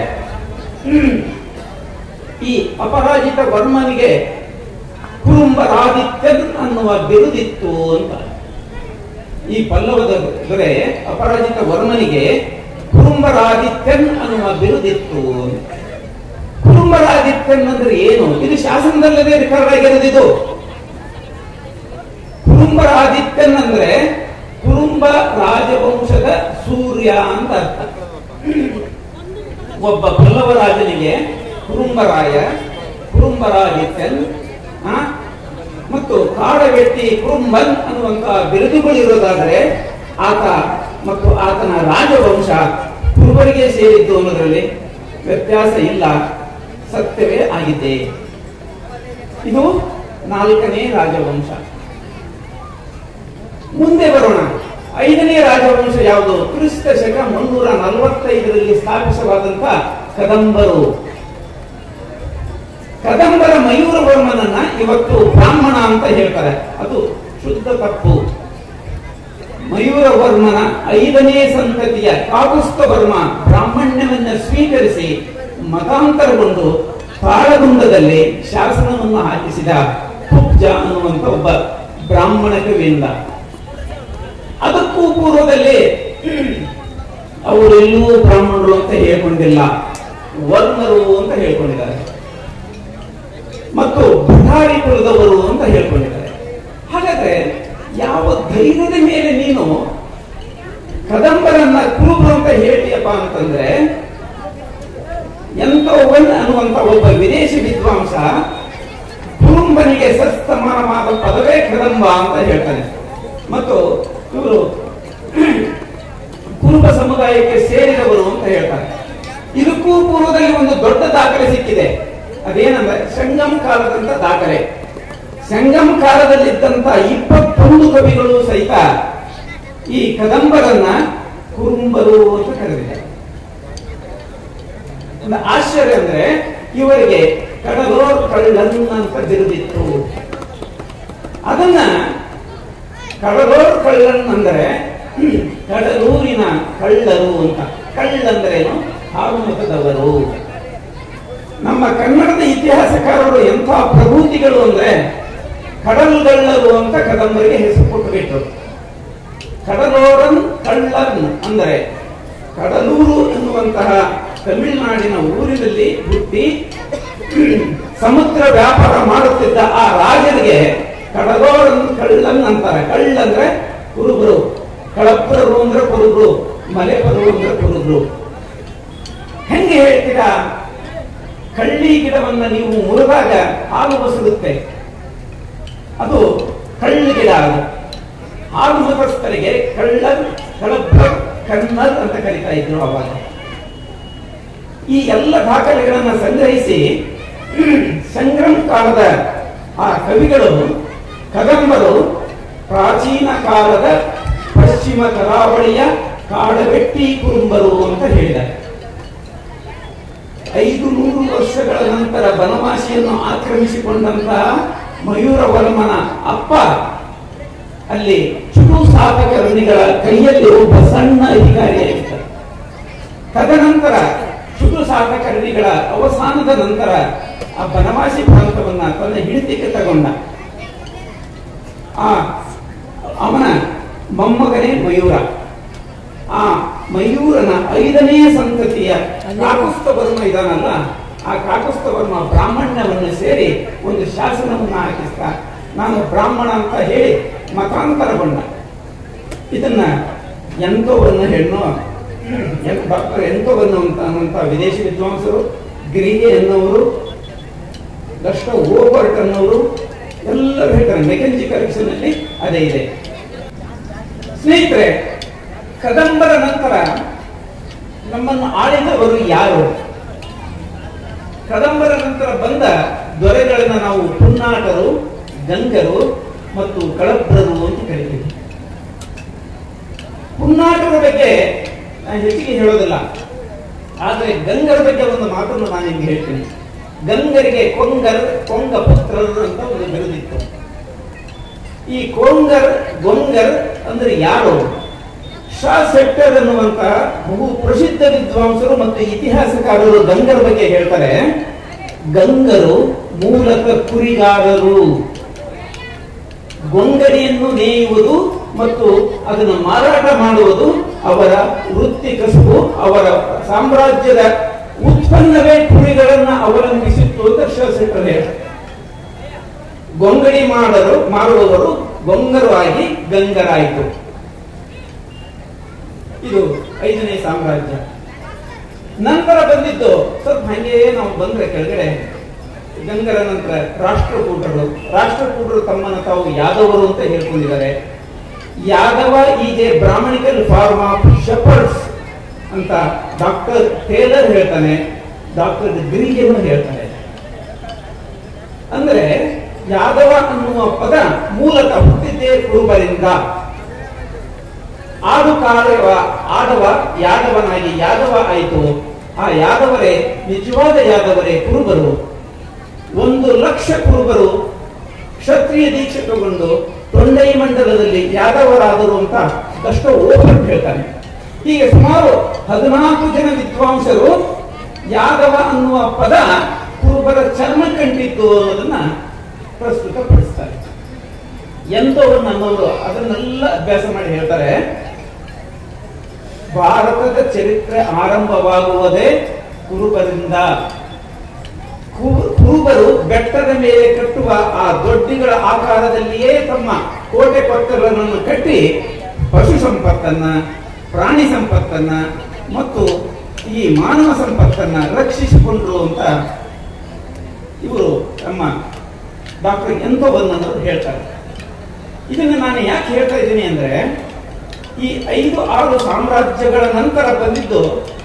ಈ ಅಪರಾಜಿತ ವರ್ಮನಿಗೆ ಕುರುಂಬರಾದಿತ್ಯನ್ ಅನ್ನುವ ಬಿರುದಿತ್ತು ಅಂತ ಈ ಪಲ್ಲವದ ದೊರೆ ಅಪರಾಜಿತ ವರ್ಮನಿಗೆ ಕುರುಂಬರಾದಿತ್ಯನ್ ಅನ್ನುವ ಬಿರುದಿತ್ತು ಕುರುಂಬರಾದಿತ್ಯನ್ ಅಂದ್ರೆ ಏನು ಇದು ಶಾಸನದಲ್ಲದೆ ರೆಕಾರ್ಡ್ ಆಗಿರೋದಿದು ಕುರುಂಬರಾದಿತ್ಯನ್ ಅಂದ್ರೆ ಕುರುಂಬ ರಾಜವಂಶದ ಸೂರ್ಯ ಅಂತ ಅರ್ಥ ಒಬ್ಬ ಪಲ್ಲವ ರಾಜನಿಗೆ ಕುರುಂಬರಾಯ ಕುರುಂಬರಾದಿತ್ಯನ್ ಆ, ಮತ್ತು ಕಾಡವೆಟ್ಟಿ ಕುರುಂಬನ್ ಅನ್ನುವಂತ ಬಿರುದುಗಳು ಇರೋದಾದರೆ ಆತ ಮತ್ತು ಆತನ ರಾಜವಂಶ ಕುರುಬರಿಗೆ ಸೇರಿದ್ದು ಅನ್ನೋದರಲ್ಲಿ ವ್ಯತ್ಯಾಸ ಇಲ್ಲ ಸತ್ಯವೇ ಆಗಿದೆ ಇದು ನಾಲ್ಕನೇ ರಾಜವಂಶ ಮುಂದೆ ಬರೋಣ ಐದನೇ ರಾಜವಂಶ ಯಾವುದು ಕ್ರಿಸ್ತ ಶಕ ಮುನ್ನೂರ ನಲವತ್ತೈದರಲ್ಲಿ ಸ್ಥಾಪಿಸವಾದಂತ ಕದಂಬರು ಕದಂಬರ ಮಯೂರವರ್ಮನನ್ನ ಇವತ್ತು ಬ್ರಾಹ್ಮಣ ಅಂತ ಹೇಳ್ತಾರೆ ಅದು ಶುದ್ಧ ತಪ್ಪು ಮಯೂರವರ್ಮನ ಐದನೇ ಸಂತತಿಯ ಕಾಕುಸ್ಥವರ್ಮ ಬ್ರಾಹ್ಮಣ್ಯವನ್ನ ಸ್ವೀಕರಿಸಿ ಮತಾಂತರಗೊಂಡು ತಾಳಗುಂಡದಲ್ಲಿ ಶಾಸನವನ್ನು ಹಾಕಿಸಿದ ಕುಬ್ಜ ಅನ್ನುವಂತ ಒಬ್ಬ ಬ್ರಾಹ್ಮಣ ಕವಿಯಿಂದ ಅದಕ್ಕೂ ಪೂರ್ವದಲ್ಲಿ ಅವರೆಲ್ಲೂ ಬ್ರಾಹ್ಮಣರು ಅಂತ ಹೇಳ್ಕೊಂಡಿಲ್ಲ ವರ್ಣರು ಅಂತ ಹೇಳ್ಕೊಂಡಿದ್ದಾರೆ ಮತ್ತು ಭಂಡಾರಿ ಕುಲದವರು ಅಂತ ಹೇಳ್ಕೊಂಡಿದ್ದಾರೆ ಹಾಗಾದ್ರೆ ಯಾವ ಧೈರ್ಯದ ಮೇಲೆ ನೀನು ಕದಂಬರನ್ನ ಕುರುಬರು ಅಂತ ಹೇಳ್ತೀಯಪ್ಪ ಅಂತಂದ್ರೆ ಎಂತವನ್ ಅನ್ನುವಂತ ಒಬ್ಬ ವಿದೇಶಿ ವಿದ್ವಾಂಸ ಕುರುಂಬನಿಗೆ ಸಸ್ತಮಾನವಾದ ಪದವೇ ಕದಂಬ ಅಂತ ಹೇಳ್ತಾನೆ ಮತ್ತು ಇವರು ಕುರುಬ ಸಮುದಾಯಕ್ಕೆ ಸೇರಿದವರು ಅಂತ ಹೇಳ್ತಾರೆ ಇದಕ್ಕೂ ಪೂರ್ವದಲ್ಲಿ ಒಂದು ದೊಡ್ಡ ದಾಖಲೆ ಸಿಕ್ಕಿದೆ ಅದೇನಂದ್ರೆ ಸಂಗಮ್ ಕಾಲದಂತ ದಾಖಲೆ ಸಂಗಮ್ ಕಾಲದಲ್ಲಿದ್ದಂತ ಇಪ್ಪತ್ತೊಂದು ಕವಿಗಳು ಸಹಿತ ಈ ಕದಂಬರನ್ನ ಕುರುಂಬರು ಅಂತ ಕರೆದಿದ್ದಾರೆ ಒಂದು ಆಶ್ಚರ್ಯ ಅಂದ್ರೆ ಇವರಿಗೆ ಕಡಲೋರ್ ಕಳ್ಳನ್ ಅಂತ ಬಿರುದಿತ್ತು ಅದನ್ನ ಕಡಲೋರ್ ಕಳ್ಳನ್ ಅಂದ್ರೆ ಕಡಲೂರಿನ ಕಳ್ಳರು ಅಂತ ಕಳ್ಳಂದ್ರೇನು ಹಾರುಮತದವರು ನಮ್ಮ ಕನ್ನಡದ ಇತಿಹಾಸಕಾರರು ಎಂಥ ಪ್ರಭೂತಿಗಳು ಅಂದ್ರೆ ಕಡಲ್ಗಳ್ಳರು ಅಂತ ಕದಂಬರಿಗೆ ಹೆಸರು ಕೊಟ್ಟುಬಿಟ್ರು ಕಡಲೋರನ್ ಕಳ್ಳನ್ ಅಂದರೆ ಕಡಲೂರು ಎನ್ನುವಂತಹ ತಮಿಳುನಾಡಿನ ಊರಿನಲ್ಲಿ ಹುಟ್ಟಿ ಸಮುದ್ರ ವ್ಯಾಪಾರ ಮಾಡುತ್ತಿದ್ದ ಆ ರಾಜನಿಗೆ ಕಡಲೋರನ್ ಕಳ್ಳನ್ ಅಂತಾರೆ ಕಳ್ಳಂದ್ರೆ ಕುರುಬರು ಕಳಪುರರು ಅಂದ್ರೆ ಕುರುಬರು ಮಲೆಪರು ಅಂದ್ರೆ ಕುರುಬರು ಹೆಂಗೆ ಹೇಳ್ತೀರಾ ಕಳ್ಳಿ ಗಿಡವನ್ನ ನೀವು ಮುರಿದಾಗ ಹಾಲು ಬಸುಗುತ್ತೆ ಅದು ಕಳ್ಳಿ ಗಿಡ ಅದು ಹಾಲು ಮತಸ್ಥರಿಗೆ ಕಳ್ಳರ್ ಕಳಪರ್ ಕಣ್ಣರ್ ಅಂತ ಕರಿತಾ ಇದ್ರು ಅವಾಗ ಈ ಎಲ್ಲ ದಾಖಲೆಗಳನ್ನ ಸಂಗ್ರಹಿಸಿ ಸಂಗ್ರಮ್ ಕಾಲದ ಆ ಕವಿಗಳು ಕದಂಬರು ಪ್ರಾಚೀನ ಕಾಲದ ಪಶ್ಚಿಮ ಕರಾವಳಿಯ ಕಾಡವೆಟ್ಟಿ ಕುರುಂಬರು ಅಂತ ಹೇಳಿದ್ದಾರೆ ಐದು ನೂರು ವರ್ಷಗಳ ನಂತರ ಬನವಾಸಿಯನ್ನು ಆಕ್ರಮಿಸಿಕೊಂಡಂತಹ ಮಯೂರವರ್ಮನ ಅಪ್ಪ ಅಲ್ಲಿ ಚುಟು ಸಾಧಕರಣಿಗಳ ಕೈಯಲ್ಲಿ ಒಬ್ಬ ಸಣ್ಣ ಅಧಿಕಾರಿಯಾಗಿದ್ದ ತದನಂತರ ಚುಟು ಸಾಧಕರಣಿಗಳ ಅವಸಾನದ ನಂತರ ಆ ಬನವಾಸಿ ಪ್ರಾಂತವನ್ನ ತನ್ನ ಹಿಡಿತಕ್ಕೆ ತಗೊಂಡ ಆ ಅವನ ಮೊಮ್ಮಗನೇ ಮಯೂರ ಆ ಮಯೂರನ ಐದನೇ ಸಂತತಿಯ ಕಾಕುಸ್ತವರ್ಮ ಇದಾನಲ್ಲ ಆ ಕಾಕುಸ್ತವರ್ಮ ಬ್ರಾಹ್ಮಣ್ಯವನ್ನು ಸೇರಿ ಒಂದು ಶಾಸನವನ್ನು ಹಾಕಿಸ್ತಾ ನಾನು ಬ್ರಾಹ್ಮಣ ಅಂತ ಹೇಳಿ ಮತಾಂತರಗೊಂಡ ಇದನ್ನ ಎಂತೋವನ್ನು ಹೆಣ್ಣು ಡಾಕ್ಟರ್ ಎಂತೋವನ್ನು ಅಂತ ವಿದೇಶಿ ವಿದ್ವಾಂಸರು ಗ್ರೀಗೆ ಎನ್ನುವರು ದಷ್ಟ ಓಬರ್ಟ್ ಅನ್ನೋರು ಎಲ್ಲರೂ ಹೇಳ್ತಾರೆ ಮೆಕೆಂಜಿ ಕಲೆಕ್ಷನ್ ಅಲ್ಲಿ ಅದೇ ಇದೆ ಸ್ನೇಹಿತರೆ ಕದಂಬರ ನಂತರ ನಮ್ಮನ್ನು ಆಳಿದವರು ಯಾರು ಕದಂಬರ ನಂತರ ಬಂದ ದೊರೆಗಳನ್ನ ನಾವು ಪುನ್ನಾಟರು ಗಂಗರು ಮತ್ತು ಕಳಬ್ರರು ಅಂತ ಕರಿತೀವಿ ಪುನ್ನಾಟರ ಬಗ್ಗೆ ನಾನು ಹೆಚ್ಚಿಗೆ ಹೇಳೋದಿಲ್ಲ ಆದರೆ ಗಂಗರ ಬಗ್ಗೆ ಒಂದು ಮಾತನ್ನು ನಾನು ನಿಮ್ಗೆ ಹೇಳ್ತೀನಿ ಗಂಗರಿಗೆ ಕೊಂಗರ್ ಕೊಂಗ ಪುತ್ರರು ಅಂತ ಒಂದು ಬಿರುದಿತ್ತು ಈ ಕೊಂಗರ್ ಗೊಂಗರ್ ಅಂದ್ರೆ ಯಾರು ಶಾ ಸೆಟ್ಟರ್ ಅನ್ನುವಂತಹ ಬಹು ಪ್ರಸಿದ್ಧ ವಿದ್ವಾಂಸರು ಮತ್ತು ಇತಿಹಾಸಕಾರರು ಗಂಗರ ಬಗ್ಗೆ ಹೇಳ್ತಾರೆ ಗಂಗರು ಮೂಲತಃ ಕುರಿಗಾರರು ಗೊಂಗಡಿಯನ್ನು ನೇಯುವುದು ಮತ್ತು ಅದನ್ನು ಮಾರಾಟ ಮಾಡುವುದು ಅವರ ವೃತ್ತಿ ಕಸುಬು ಅವರ ಸಾಮ್ರಾಜ್ಯದ ಉತ್ಪನ್ನವೇ ಕುರಿಗಳನ್ನ ಅವಲಂಬಿಸಿತ್ತು ಅಂತ ಶೇಟ್ಟರ್ ಹೇಳ್ತಾರೆ ಗೊಂಗಡಿ ಮಾಡರು ಮಾರುವವರು ಗೊಂಗರು ಆಗಿ ಗಂಗರಾಯಿತು ಇದು ಐದನೇ ಸಾಮ್ರಾಜ್ಯ ನಂತರ ಬಂದಿದ್ದು ಸ್ವಲ್ಪ ಹಂಗೆ ನಾವು ಬಂದ್ರೆ ಕೆಳಗಡೆ ಗಂಗರ ನಂತರ ರಾಷ್ಟ್ರಕೂಟರು ರಾಷ್ಟ್ರಕೂಟರು ತಮ್ಮನ್ನು ತಾವು ಯಾದವರು ಅಂತ ಹೇಳ್ಕೊಂಡಿದ್ದಾರೆ Yadava is a Brahmanical form of shepherds ಅಂತ ಡಾಕ್ಟರ್ ಟೇಲರ್ ಹೇಳ್ತಾನೆ ಡಾಕ್ಟರ್ ಗ್ರೀಗೆನು ಹೇಳ್ತಾನೆ ಅಂದ್ರೆ ಯಾದವ ಅನ್ನುವ ಪದ ಮೂಲತಃ ಹುಟ್ಟಿದ್ದೇ ಕುರುಬರಿಂದ ಆಡು ಕಾರವ ಆಡವ ಯಾದವನಾಗಿ ಯಾದವ ಆಯಿತು ಆ ಯಾದವರೇ ನಿಜವಾದ ಯಾದವರೇ ಕುರುಬರು ಒಂದು ಲಕ್ಷ ಕುರುಬರು ಕ್ಷತ್ರಿಯ ದೀಕ್ಷೆ ತಗೊಂಡು ತೊಂಡೈ ಮಂಡಲದಲ್ಲಿ ಯಾದವರಾದರು ಅಂತ ಅಷ್ಟೋ ಓಪನ್ ಹೇಳ್ತಾನೆ ಹೀಗೆ ಸುಮಾರು ಹದಿನಾಲ್ಕು ಜನ ವಿದ್ವಾಂಸರು ಯಾದವ ಅನ್ನುವ ಪದ ಕುರುಬರ ಚರ್ಮ ಕಂಡಿತ್ತು ಅನ್ನೋದನ್ನ ಪ್ರಸ್ತುತಪಡಿಸ್ತಾರೆ ಎಂತವರು ನನ್ನವರು ಅದನ್ನೆಲ್ಲ ಅಭ್ಯಾಸ ಮಾಡಿ ಹೇಳ್ತಾರೆ ಭಾರತದ ಚರಿತ್ರೆ ಆರಂಭವಾಗುವುದೇ ಕುರುಬರಿಂದ ಕು- ಕುರುಬರು ಬೆಟ್ಟದ ಮೇಲೆ ಕಟ್ಟುವ ಆ ದೊಡ್ಡಿಗಳ ಆಕಾರದಲ್ಲಿಯೇ ತಮ್ಮ ಕೋಟೆ ಕೊತ್ತಲನ್ನು ಕಟ್ಟಿ ಪಶು ಸಂಪತ್ತನ್ನ ಪ್ರಾಣಿ ಸಂಪತ್ತನ್ನ ಮತ್ತು ಈ ಮಾನವ ಸಂಪತ್ತನ್ನ ರಕ್ಷಿಸಿಕೊಂಡ್ರು ಅಂತ ಇವರು ನಮ್ಮ ಡಾಕ್ಟರ್ ಎಂತೋಬನ್ನವರು ಹೇಳ್ತಾರೆ ಇದನ್ನು ನಾನು ಯಾಕೆ ಹೇಳ್ತಾ ಇದ್ದೀನಿ ಅಂದ್ರೆ ಈ ಐದು ಆರು ಸಾಮ್ರಾಜ್ಯಗಳ ನಂತರ ಬಂದಿದ್ದು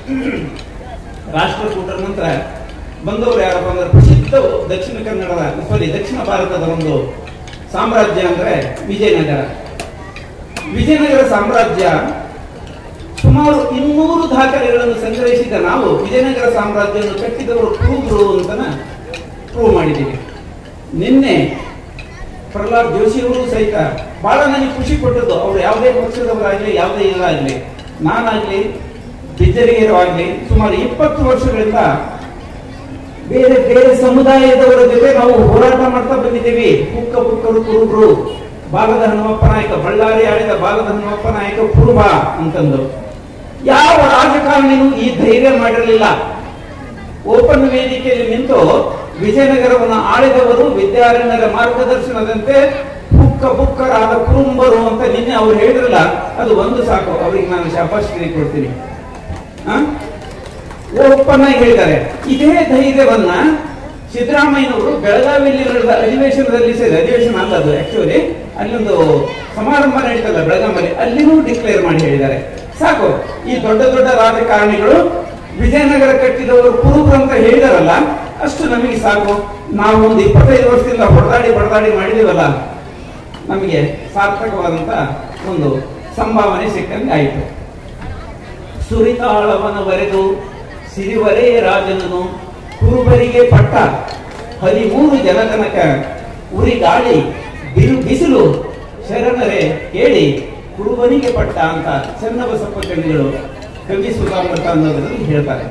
ರಾಷ್ಟ್ರಕೂಟರ ನಂತರ ಬಂದವರು ಯಾರಪ್ಪ ಅಂದ್ರೆ ಪ್ರಸಿದ್ಧ ದಕ್ಷಿಣ ಕನ್ನಡದ ಸಾರಿ ದಕ್ಷಿಣ ಭಾರತದ ಒಂದು ಸಾಮ್ರಾಜ್ಯ ಅಂದ್ರೆ ವಿಜಯನಗರ ವಿಜಯನಗರ ಸಾಮ್ರಾಜ್ಯ ಸುಮಾರು ಇನ್ನೂರು ದಾಖಲೆಗಳನ್ನು ಸಂಗ್ರಹಿಸಿದ ನಾವು ವಿಜಯನಗರ ಸಾಮ್ರಾಜ್ಯವನ್ನು ಕಟ್ಟಿದವರು ಕುರುಬರು ಅಂತ ಪ್ರೂವ್ ಮಾಡಿದ್ದೀವಿ ನಿನ್ನೆ ಪ್ರಹ್ಲಾದ್ ಜೋಶಿ ಅವರು ಸಹಿತ ಬಹಳ ನನಗೆ ಖುಷಿ ಕೊಟ್ಟದ್ದು ಅವ್ರು ಯಾವುದೇ ಪಕ್ಷದವರಾಗ್ಲಿ ಯಾವುದೇ ಇದಾಗ್ಲಿ ನಾನಾಗ್ಲಿ ಬಿಜ್ಜರಿಗೆಯರಾಗ್ಲಿ ಸುಮಾರು ಇಪ್ಪತ್ತು ವರ್ಷಗಳಿಂದ ಬೇರೆ ಬೇರೆ ಸಮುದಾಯದವರ ಜೊತೆ ನಾವು ಹೋರಾಟ ಮಾಡ್ತಾ ಬಂದಿದ್ದೀವಿ ಕುಕ್ಕ ಬುಕ್ಕರು ಕುರುಬರು ಬಾಲದ ಹನುಮಪ್ಪ ನಾಯಕ ಬಳ್ಳಾರಿ ಆಳಿದ ಬಾಲದ ಹನುಮಪ್ಪ ನಾಯಕ ಕುರುಬ ಅಂತಂದು ಯಾವ ರಾಜಕಾರಣಿನೂ ಈ ಧೈರ್ಯ ಮಾಡಿರಲಿಲ್ಲ ಓಪನ್ ವೇದಿಕೆಯಲ್ಲಿ ನಿಂತು ವಿಜಯನಗರವನ್ನು ಆಳಿದವರು ವಿದ್ಯಾರಣ್ಯರ ಮಾರ್ಗದರ್ಶನದಂತೆ ಬುಕ್ಕ ಬುಕ್ಕರಾದ ಕುರುಂಬರು ಅಂತ ನಿನ್ನೆ ಅವ್ರು ಹೇಳಿದ್ರಲ್ಲ ಅದು ಒಂದು ಸಾಕು ಅವರಿಗೆ ನಾನು ಶಾಬಾಷ್ಗಿರಿ ಕೊಡ್ತೀನಿ ಆ? ಓಪನ್ ಆಗಿ ಹೇಳಿದ್ದಾರೆ ಇದೇ ಧೈರ್ಯವನ್ನ ಸಿದ್ದರಾಮಯ್ಯನವರು ಬೆಳಗಾವಿಯಲ್ಲಿ ನಡೆದ ಅಧಿವೇಶನದಲ್ಲಿ ಸೇರಿ ಅಧಿವೇಶನ ಅಲ್ಲ ಅದು ಆಕ್ಚುಲಿ ಅಲ್ಲೊಂದು ಸಮಾರಂಭ ನಡೀತಲ್ಲ ಬೆಳಗಾವಿಯಲ್ಲಿ ಅಲ್ಲಿನೂ ಡಿಕ್ಲೇರ್ ಮಾಡಿ ಹೇಳಿದ್ದಾರೆ ಸಾಕು ಈ ದೊಡ್ಡ ದೊಡ್ಡ ರಾಜಕಾರಣಿಗಳು ವಿಜಯನಗರ ಕಟ್ಟಿದವರು ಕುರುಬರು ಅಂತ ಹೇಳಿದಾರಲ್ಲ ಅಷ್ಟು ನಮಗೆ ಸಾಕು ನಾವು ಒಂದು ಇಪ್ಪತ್ತೈದು ವರ್ಷದಿಂದ ಹೊಡೆದಾಡಿ ಬಡದಾಡಿ ಮಾಡಿದೀವಲ್ಲ ನಮಗೆ ಸಾರ್ಥಕವಾದಂತ ಒಂದು ಸಂಭಾವನೆ ಸಿಕ್ಕಂಗೆ ಆಯಿತು ಸುರಿತಾಳವನ ಬರೆದು ಸಿರಿವರೇ ರಾಜನನು ಕುರುಬರಿಗೆ ಪಟ್ಟ ಹದಿಮೂರು ಜನ ತನಕ ಉರಿ ಗಾಳಿ ಬಿರು ಬಿಸಿಲು ಶರಣರೇ ಕೇಳಿ ಕುರುಬನಿಗೆ ಪಟ್ಟ ಅಂತ ಚನ್ನಬಸಪ್ಪ ಕವಿಗಳು ಕವಿ ಸುಧಾಮೃತ ಅನ್ನೋದ್ರಲ್ಲಿ ಹೇಳ್ತಾರೆ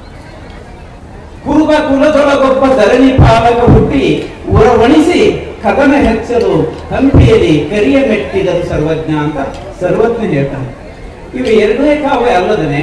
ಕುರುಬ ಕುಲದೊಳಗೊಬ್ಬ ಧರಣಿ ಪಾಲಕ ಹುಟ್ಟಿ ಉರವಣಿಸಿ ಕದನ ಹೆಚ್ಚಲು ಹಂಪಿಯಲ್ಲಿ ಕರಿಯ ಮೆಟ್ಟಿದರು ಸರ್ವಜ್ಞ ಅಂತ ಸರ್ವಜ್ಞ ಹೇಳ್ತಾನೆ ಇವು ಎರಡನೇ ಕಾವ್ಯ ಅಲ್ಲದನೆ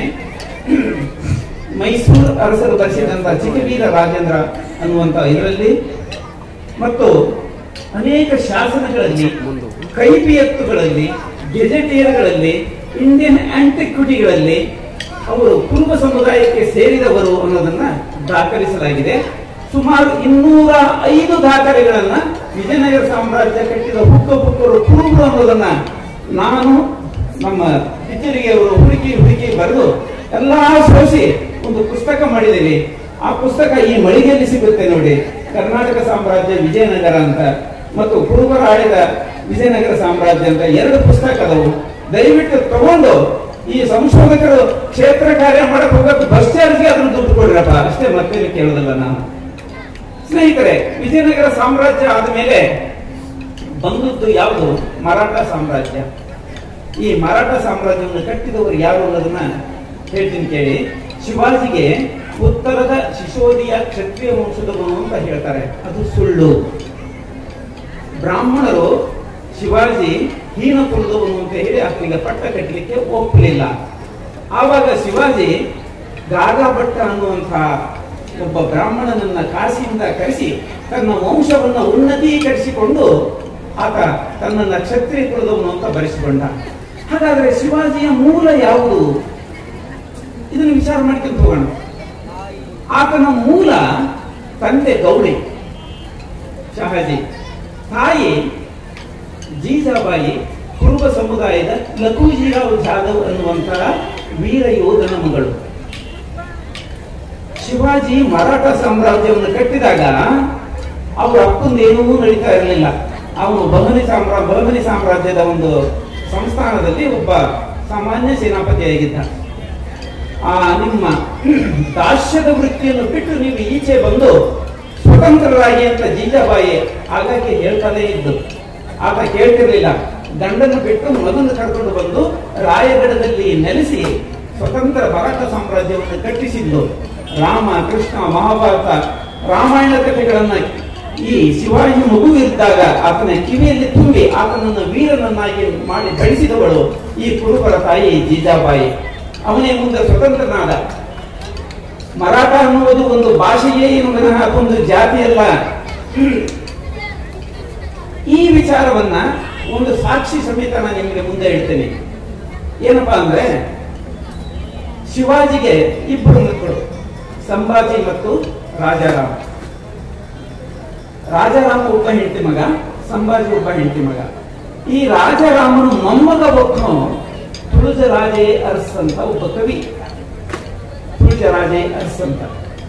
ಮೈಸೂರು ಅರಸರು ಬರೆಸಿದಂತ ಚಿಕ್ಕವೀರ ರಾಜೇಂದ್ರ ಅನ್ನುವಂತ ಇದರಲ್ಲಿ ಮತ್ತು ಅನೇಕ ಶಾಸನಗಳಲ್ಲಿ ಕೈಪಿಯತ್ತುಗಳಲ್ಲಿ ಗೆಜೆಟಿಯರ್ಗಳಲ್ಲಿ ಇಂಡಿಯನ್ ಆಂಟಿಕ್ವಿಟಿಗಳಲ್ಲಿ ಅವರು ಕುರುಬ ಸಮುದಾಯಕ್ಕೆ ಸೇರಿದವರು ಅನ್ನೋದನ್ನ ದಾಖಲಿಸಲಾಗಿದೆ ಸುಮಾರು ಇನ್ನೂರ ಐದು ದಾಖಲೆಗಳನ್ನ ವಿಜಯನಗರ ಸಾಮ್ರಾಜ್ಯ ಕಟ್ಟಿದ ಹುಕ್ಕ ಹುಕ್ಕರು ಕುರುಬರು ಅನ್ನೋದನ್ನ ನಾನು ನಮ್ಮ ಪಿಚ್ಚರಿಗೆ ಅವರು ಹುಡುಕಿ ಹುಡುಕಿ ಬರೆದು ಎಲ್ಲಾ ಸೋಸಿ ಒಂದು ಪುಸ್ತಕ ಮಾಡಿದ್ದೀವಿ ಆ ಪುಸ್ತಕ ಈ ಮಳಿಗೆಯಲ್ಲಿ ಸಿಗುತ್ತೆ ನೋಡಿ ಕರ್ನಾಟಕ ಸಾಮ್ರಾಜ್ಯ ವಿಜಯನಗರ ಅಂತ ಮತ್ತು ಕುರುಬರ ಆಳಿದ ವಿಜಯನಗರ ಸಾಮ್ರಾಜ್ಯ ಅಂತ ಎರಡು ಪುಸ್ತಕ ಅದವು ದಯವಿಟ್ಟು ತಗೊಂಡು ಈ ಸಂಶೋಧಕರು ಕ್ಷೇತ್ರ ಕಾರ್ಯ ಮಾಡಕ್ ಹೋಗಕ್ಕೆ ಬಸ್ ಚಾರ್ಜ್ಗೆ ಅದನ್ನು ದುಡ್ಡು ಕೊಡ್ರಪ್ಪ ಅಷ್ಟೇ ಮತ್ತೆ ಕೇಳೋದಲ್ಲ ನಾನು ಸ್ನೇಹಿತರೆ ವಿಜಯನಗರ ಸಾಮ್ರಾಜ್ಯ ಆದಮೇಲೆ ಬಂದದ್ದು ಯಾವುದು ಮರಾಠ ಸಾಮ್ರಾಜ್ಯ ಈ ಮರಾಠ ಸಾಮ್ರಾಜ್ಯವನ್ನು ಕಟ್ಟಿದವರು ಯಾರು ಅನ್ನೋದನ್ನ ಹೇಳ್ತೀನಿ ಕೇಳಿ ಶಿವಾಜಿಗೆ ಉತ್ತರದ ಶಿಶೋದಿಯ ಕ್ಷತ್ರಿಯ ವಂಶದವನು ಅಂತ ಹೇಳ್ತಾರೆ ಅದು ಸುಳ್ಳು ಬ್ರಾಹ್ಮಣರು ಶಿವಾಜಿ ಹೀನ ಕುಲದವನು ಅಂತ ಹೇಳಿ ಆತನಿಗೆ ಪಟ್ಟ ಕಟ್ಟಲಿಕ್ಕೆ ಒಪ್ಪಲಿಲ್ಲ ಆವಾಗ ಶಿವಾಜಿ ಗಾಗಾ ಭಟ್ಟ ಅನ್ನುವಂಥ ಒಬ್ಬ ಬ್ರಾಹ್ಮಣನನ್ನ ಕಾಶಿಯಿಂದ ಕರೆಸಿ ತನ್ನ ವಂಶವನ್ನ ಉನ್ನತೀಕರಿಸಿಕೊಂಡು ಆತ ತನ್ನನ್ನ ಕ್ಷತ್ರಿಯ ಕುಲದವನು ಅಂತ ಬರೆಸಿಕೊಂಡ ಹಾಗಾದ್ರೆ ಶಿವಾಜಿಯ ಮೂಲ ಯಾವುದು ಇದನ್ನು ವಿಚಾರ ಮಾಡ್ಕೊಂಡು ಹೋಗೋಣ ಆತನ ಮೂಲ ತಂದೆ ಗೌಡಿ ಶಹಾಜಿ ತಾಯಿ ಜೀಜಾಬಾಯಿ ಕುರುಬ ಸಮುದಾಯದ ಲಘುಜೀರಾವ್ ಜಾಧವ್ ಅನ್ನುವಂತಹ ವೀರ ಯೋಧನ ಮಗಳು ಶಿವಾಜಿ ಮರಾಠ ಸಾಮ್ರಾಜ್ಯವನ್ನು ಕಟ್ಟಿದಾಗ ಅವ್ರ ಅಪ್ಪಂದೇನೂ ನಡೀತಾ ಇರಲಿಲ್ಲ ಅವನು ಬಹಮನಿ ಸಾಮ್ರಾ ಬಹಮನಿ ಸಾಮ್ರಾಜ್ಯದ ಒಂದು ಸಂಸ್ಥಾನದಲ್ಲಿ ಒಬ್ಬ ಸಾಮಾನ್ಯ ಸೇನಾಪತಿಯಾಗಿದ್ದ ಆ ನಿಮ್ಮ ದಾಸ್ಯದ ವೃತ್ತಿಯನ್ನು ಬಿಟ್ಟು ನೀವು ಈಚೆ ಬಂದು ಸ್ವತಂತ್ರರಾಗಿ ಅಂತ ಜೀಜಾಬಾಯಿ ಆಗಾಗ್ಗೆ ಹೇಳ್ತಾನೆ ಇದ್ದು ಆತ ಕೇಳ್ತಿರ್ಲಿಲ್ಲ ಗಂಡನ ಬಿಟ್ಟು ಮಗನ ಕರ್ಕೊಂಡು ಬಂದು ರಾಯಗಢದಲ್ಲಿ ನೆಲೆಸಿ ಸ್ವತಂತ್ರ ಮರಾಠ ಸಾಮ್ರಾಜ್ಯವನ್ನು ಕಟ್ಟಿಸಿದ್ದು ರಾಮ ಕೃಷ್ಣ ಮಹಾಭಾರತ ರಾಮಾಯಣ ಕಥೆಗಳನ್ನ ಈ ಶಿವಾಜಿ ಮಗು ಇದ್ದಾಗ ಆತನ ಕಿವಿಯಲ್ಲಿ ತುಂಬಿ ಆತನನ್ನು ವೀರನನ್ನಾಗಿ ಮಾಡಿ ಬೆಳೆಸಿದವಳು ಈ ಕುರುಬರ ತಾಯಿ ಜೀಜಾಬಾಯಿ ಅವನೇ ಮುಂದೆ ಸ್ವತಂತ್ರನಾದ ಮರಾಠ ಅನ್ನುವುದು ಒಂದು ಭಾಷೆಯೇ ಏನು ವಿನಃ ಅದೊಂದು ಜಾತಿಯಲ್ಲ ಈ ವಿಚಾರವನ್ನ ಒಂದು ಸಾಕ್ಷಿ ಸಮೇತ ನಾನು ನಿಮಗೆ ಮುಂದೆ ಹೇಳ್ತೇನೆ ಏನಪ್ಪಾ ಅಂದ್ರೆ ಶಿವಾಜಿಗೆ ಇಬ್ಬರು ಮಕ್ಕಳು ಸಂಭಾಜಿ ಮತ್ತು ರಾಜಾರಾಮ ರಾಜಾರಾಮ ಒಬ್ಬ ಹೆಂಡತಿ ಮಗ ಸಂಭಾಜಿ ಒಬ್ಬ ಹೆಂಡತಿ ಮಗ ಈ ರಾಜಾರಾಮನ ಮೊಮ್ಮಗ ಒಬ್ಬನು ತುಳುಜರಾಜೇ ಅರಸ್ ಅಂತ ಒಬ್ಬ ಕವಿ ತುಳುಜರಾಜೇ ಅರಸ್ ಅಂತ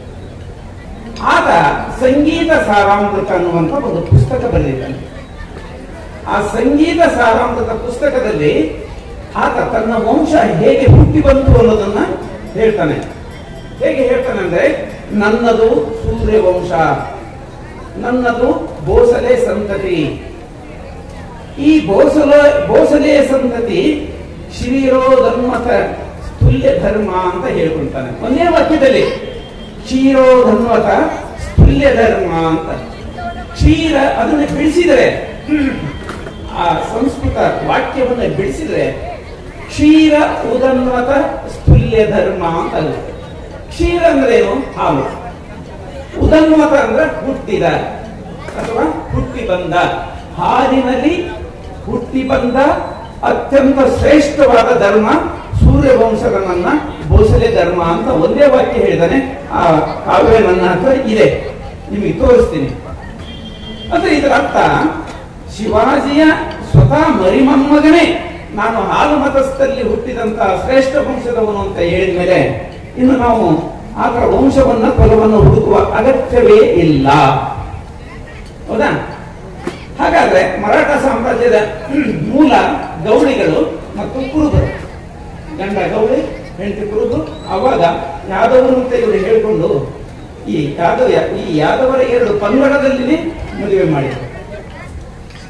ಆತ ಸಂಗೀತ ಸಾರಾಮೃತ ಅನ್ನುವಂತ ಒಂದು ಪುಸ್ತಕ ಬರೆದಿದ್ದಾನೆ ಆ ಸಂಗೀತ ಸಾರಾಮೃತ ಪುಸ್ತಕದಲ್ಲಿ ಆತ ತನ್ನ ವಂಶ ಹೇಗೆ ಹುಟ್ಟಿ ಬಂತು ಅನ್ನೋದನ್ನ ಹೇಳ್ತಾನೆ ಹೇಗೆ ಹೇಳ್ತಾನೆ ಅಂದ್ರೆ ನನ್ನದು ಸೂರ್ಯ ವಂಶ ನನ್ನದು ಬೋಸಲೆ ಸಂತತಿ ಈ ಬೋಸಲ ಬೋಸಲೆಯ ಸಂತತಿ ಶ್ರೀರೋ ಧರ್ಮತ ತುಲ್ಯ ಧರ್ಮ ಅಂತ ಹೇಳ್ಕೊಳ್ತಾನೆ ಒಂದೇ ವಾಕ್ಯದಲ್ಲಿ ಕ್ಷೀರೋ ಧನ್ವತ ತುಲ್ಯ ಧರ್ಮ ಅಂತ ಕ್ಷೀರ ಅದನ್ನು ಬಿಡಿಸಿದರೆ ಆ ಸಂಸ್ಕೃತ ವಾಕ್ಯವನ್ನು ಬಿಡಿಸಿದ್ರೆ ಕ್ಷೀರ ಉದನ್ವತ ಸ್ತುಲ್ಯ ಧರ್ಮ ಅಂತ ಆಗುತ್ತೆ ಕ್ಷೀರ ಅಂದ್ರೆ ಏನು ಹಾಲು ಉದನ್ವತ ಅಂದ್ರೆ ಹುಟ್ಟಿದ ಅಥವಾ ಹುಟ್ಟಿ ಬಂದ ಹಾಲಿನಲ್ಲಿ ಹುಟ್ಟಿ ಬಂದ ಅತ್ಯಂತ ಶ್ರೇಷ್ಠವಾದ ಧರ್ಮ ಸೂರ್ಯ ವಂಶದ ನನ್ನ ಬೋಸಲೆ ಧರ್ಮ ಅಂತ ಒಂದೇ ವಾಕ್ಯ ಹೇಳಿದಾನೆ ಆ ಕಾವ್ಯ ನನ್ನ ಹತ್ರ ಇದೆ ನಿಮಗೆ ತೋರಿಸ್ತೀನಿ ಅಂದ್ರೆ ಇದರ ಅರ್ಥ ಶಿವಾಜಿಯ ಸ್ವತಃ ಮರಿಮಮ್ಮಗನೇ ನಾನು ಹಾಲು ಮತಸ್ಥದಲ್ಲಿ ಹುಟ್ಟಿದಂತಹ ಶ್ರೇಷ್ಠ ವಂಶದವನು ಅಂತ ಹೇಳಿದ ಮೇಲೆ ಇನ್ನು ನಾವು ಆತರ ವಂಶವನ್ನ ಕುಲವನ್ನು ಹುಡುಕುವ ಅಗತ್ಯವೇ ಇಲ್ಲ ಹೌದಾ ಹಾಗಾದ್ರೆ ಮರಾಠ ಸಾಮ್ರಾಜ್ಯದ ಮೂಲ ಗೌಳಿಗಳು ಮತ್ತು ಕುರುಬರು ಗಂಡ ಗೌಳಿ ಹೆಂಡತಿ ಕುರುಬರು ಅವಾಗ ಯಾದವರು ಅಂತ ಇವರು ಹೇಳಿಕೊಂಡು ಈ ಯಾದವ ಈ ಯಾದವರ ಎರಡು ಪಂಗಡದಲ್ಲಿ ಮದುವೆ ಮಾಡಿದರು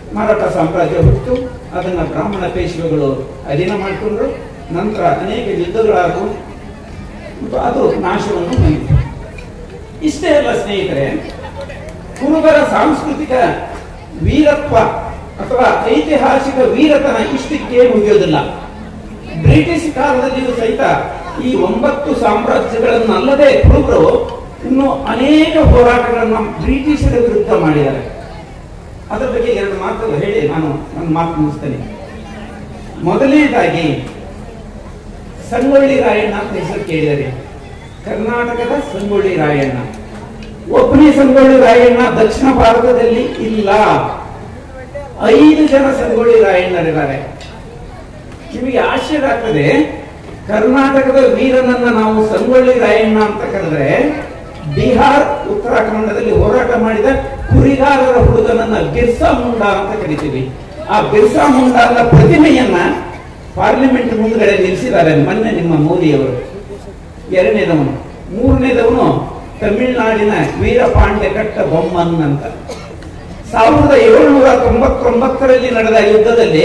ಮರಾಠ ಸಾಮ್ರಾಜ್ಯ ಹುಟ್ಟು ಅದನ್ನ ಬ್ರಾಹ್ಮಣ ಪೇಶ್ವೆಗಳು ಅಧೀನ ಮಾಡಿಕೊಂಡ್ರು ನಂತರ ಅನೇಕ ಯುದ್ಧಗಳಾದವು ಮತ್ತು ಅದು ನಾಶವನ್ನು ಹೊಂದಿತು ಇಷ್ಟೇ ಅಲ್ಲ ಸ್ನೇಹಿತರೆ ಕುರುಬರ ಸಾಂಸ್ಕೃತಿಕ ವೀರತ್ವ ಅಥವಾ ಐತಿಹಾಸಿಕ ವೀರತನ ಇಷ್ಟಕ್ಕೆ ಮುಗಿಯೋದಿಲ್ಲ ಬ್ರಿಟಿಷ್ ಕಾಲದಲ್ಲಿಯೂ ಸಹಿತ ಈ ಒಂಬತ್ತು ಸಾಮ್ರಾಜ್ಯಗಳನ್ನಲ್ಲದೆ ಕುರುಬರು ಇನ್ನು ಅನೇಕ ಹೋರಾಟಗಳನ್ನು ಬ್ರಿಟಿಷರ ವಿರುದ್ಧ ಮಾಡಿದ್ದಾರೆ ಅದರ ಬಗ್ಗೆ ಎರಡು ಮಾತು ಹೇಳಿ ನಾನು ನನ್ನ ಮಾತು ಮುಗಿಸ್ತೇನೆ ಮೊದಲನೇದಾಗಿ ಸಂಗೊಳ್ಳಿ ರಾಯಣ್ಣ ಅಂತ ಹೆಸರು ಕೇಳಿದರೆ ಕರ್ನಾಟಕದ ಸಂಗೊಳ್ಳಿ ರಾಯಣ್ಣ ಒಬ್ಬನೇ ಸಂಗೊಳ್ಳಿ ರಾಯಣ್ಣ ದಕ್ಷಿಣ ಭಾರತದಲ್ಲಿ ಇಲ್ಲ ಐದು ಜನ ಸಂಗೊಳ್ಳಿ ರಾಯಣ್ಣರಿದ್ದಾರೆ ನಿಮಗೆ ಆಶ್ಚರ್ಯ ಆಗ್ತದೆ ಕರ್ನಾಟಕದ ವೀರನನ್ನ ನಾವು ಸಂಗೊಳ್ಳಿ ರಾಯಣ್ಣ ಅಂತ ಕರೆದ್ರೆ ಬಿಹಾರ್ ಉತ್ತರಾಖಂಡದಲ್ಲಿ ಹೋರಾಟ ಮಾಡಿದ ಕುರಿಗಾರರ ಹುಡುಗನನ್ನ ಬಿರ್ಸಾ ಮುಂಡಾ ಅಂತ ಕರಿತೀವಿ ಆ ಬಿರ್ಸಾ ಮುಂಡಾದ ಪ್ರತಿಮೆಯನ್ನ ಪಾರ್ಲಿಮೆಂಟ್ ಮುಂದ್ಗಡೆ ನಿಲ್ಲಿಸಿದ್ದಾರೆ ಮೊನ್ನೆ ನಿಮ್ಮ ಮೋದಿಯವರು ಎರಡನೇದವನು ಮೂರನೇದವನು ತಮಿಳುನಾಡಿನ ವೀರಪಾಂಡ್ಯ ಕಟ್ಟ ಬೊಮ್ಮನ್ ಅಂತ ಸಾವಿರದ ಏಳುನೂರ ತೊಂಬತ್ತೊಂಬತ್ತರಲ್ಲಿ ನಡೆದ ಯುದ್ಧದಲ್ಲಿ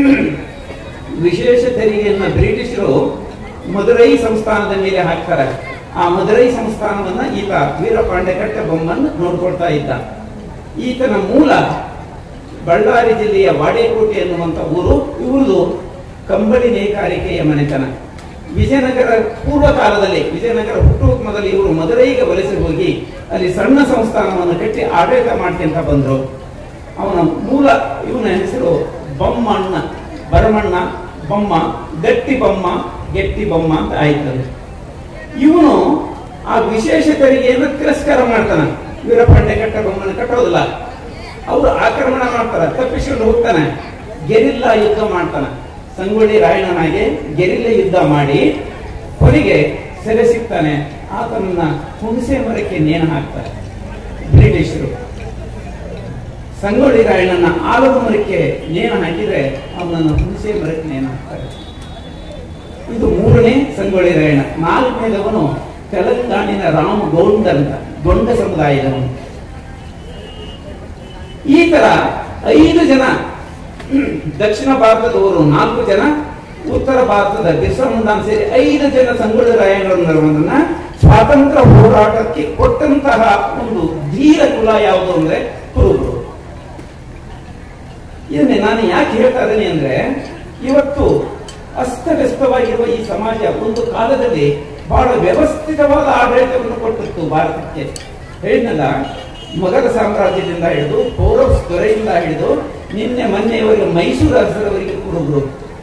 ವಿಶೇಷ ತೆರಿಗೆಯನ್ನ ಬ್ರಿಟಿಷರು ಮದುರೈ ಸಂಸ್ಥಾನದ ಮೇಲೆ ಹಾಕ್ತಾರೆ ಆ ಮದುರೈ ಸಂಸ್ಥಾನವನ್ನ ಈತ ವೀರಪಾಂಡ್ಯ ಕಟ್ಟ ಬೊಮ್ಮನ್ ನೋಡ್ಕೊಳ್ತಾ ಇದ್ದ ಈತನ ಮೂಲ ಬಳ್ಳಾರಿ ಜಿಲ್ಲೆಯ ವಾಡೇಕೋಟೆ ಎನ್ನುವಂತ ಊರು ಇವ್ರದು ಕಂಬಳಿ ನೇಕಾರಿಕೆಯ ಮನೆತನ ವಿಜಯನಗರ ಪೂರ್ವ ಕಾಲದಲ್ಲಿ ವಿಜಯನಗರ ಹುಟ್ಟುವ ಮೊದಲು ಇವರು ಮದುರೈಗೆ ವಲಸೆ ಹೋಗಿ ಅಲ್ಲಿ ಸಣ್ಣ ಸಂಸ್ಥಾನವನ್ನು ಕಟ್ಟಿ ಆಡಳಿತ ಮಾಡ್ಕೊಂತ ಬಂದ್ರು ಅವನ ಮೂಲ ಇವನ ಹೆಸರು ಬೊಮ್ಮಣ್ಣ ಬರಮಣ್ಣ ಬೊಮ್ಮ ಗಟ್ಟಿ ಬೊಮ್ಮ ಗೆಟ್ಟಿ ಬೊಮ್ಮ ಅಂತ ಆಯ್ತದೆ ಇವನು ಆ ವಿಶೇಷ ತೆರಿಗೆಯನ್ನು ತಿರಸ್ಕಾರ ಮಾಡ್ತಾನೆ ವೀರಪಾಂಡೆ ಕಟ್ಟ ಬೊಮ್ಮನ ಕಟ್ಟೋದಿಲ್ಲ ಅವರು ಆಕ್ರಮಣ ಮಾಡ್ತಾರೆ ತಪ್ಪಿಸಿಕೊಂಡು ಹೋಗ್ತಾನೆ ಗೆರಿಲ್ಲಾ ಯುದ್ಧ ಮಾಡ್ತಾನೆ ಸಂಗೊಳ್ಳಿ ರಾಯಣ್ಣನಾಗೆ ಗೆರಿಲ್ಲ ಯುದ್ಧ ಮಾಡಿ ಕೊನೆಗೆ ಸೆರೆ ಸಿಗ್ತಾನೆ ಆತನನ್ನ ಹುಣಸೆ ಮರಕ್ಕೆ ನೇಣು ಹಾಕ್ತಾರೆ ಬ್ರಿಟಿಷರು ಸಂಗೊಳ್ಳಿ ರಾಯಣ್ಣನ ಆಲದ ಮರಕ್ಕೆ ನೇಣು ಹಾಕಿದ್ರೆ ಅವನನ್ನು ಹುಣಸೆ ಮರಕ್ಕೆ ನೇಣು ಹಾಕ್ತಾರೆ ಇದು ಮೂರನೇ ಸಂಗೊಳ್ಳಿ ರಾಯಣ್ಣ ನಾಲ್ಕನೇದವನು ತೆಲಂಗಾಣಿನ ರಾಮ ಗೌಂಡ ಅಂತ ಗೊಂಡ ಸಮುದಾಯದವನು ಈ ತರ ಐದು ಜನ ದಕ್ಷಿಣ ಭಾರತದವರು ನಾಲ್ಕು ಜನ ಉತ್ತರ ಭಾರತದ ಬಿರ್ಸಾ ಮುಂಡಾನ್ ಸೇರಿ ಐದು ಜನ ಸಂಗೊಳ್ಳಿ ರಾಯಣ್ಣರನ್ನ ಸ್ವಾತಂತ್ರ್ಯ ಹೋರಾಟಕ್ಕೆ ಕೊಟ್ಟಂತಹ ಒಂದು ಧೀರ ಕುಲ ಯಾವುದು ಅಂದ್ರೆ ಕುರುಬರು ಇದನ್ನೇ ನಾನು ಯಾಕೆ ಹೇಳ್ತಾ ಇದ್ದೇನೆ ಅಂದ್ರೆ ಇವತ್ತು ಅಸ್ತವ್ಯಸ್ತವಾಗಿರುವ ಈ ಸಮಾಜ ಒಂದು ಕಾಲದಲ್ಲಿ ಬಹಳ ವ್ಯವಸ್ಥಿತವಾದ ಆಡಳಿತವನ್ನು ಕೊಟ್ಟಿತ್ತು ಭಾರತಕ್ಕೆ ಹೇಳಿದ್ನಲ್ಲ ಮೊಘಲ ಸಾಮ್ರಾಜ್ಯದಿಂದ ಹಿಡಿದು ಪೌರವ್ಸ್ ದೊರೆಯಿಂದ ಹಿಡಿದು ನಿನ್ನೆ ಮೊನ್ನೆಯವರೆಗೆ ಮೈಸೂರು ಅರಸರವರೆಗೆ ಕುರುಬರು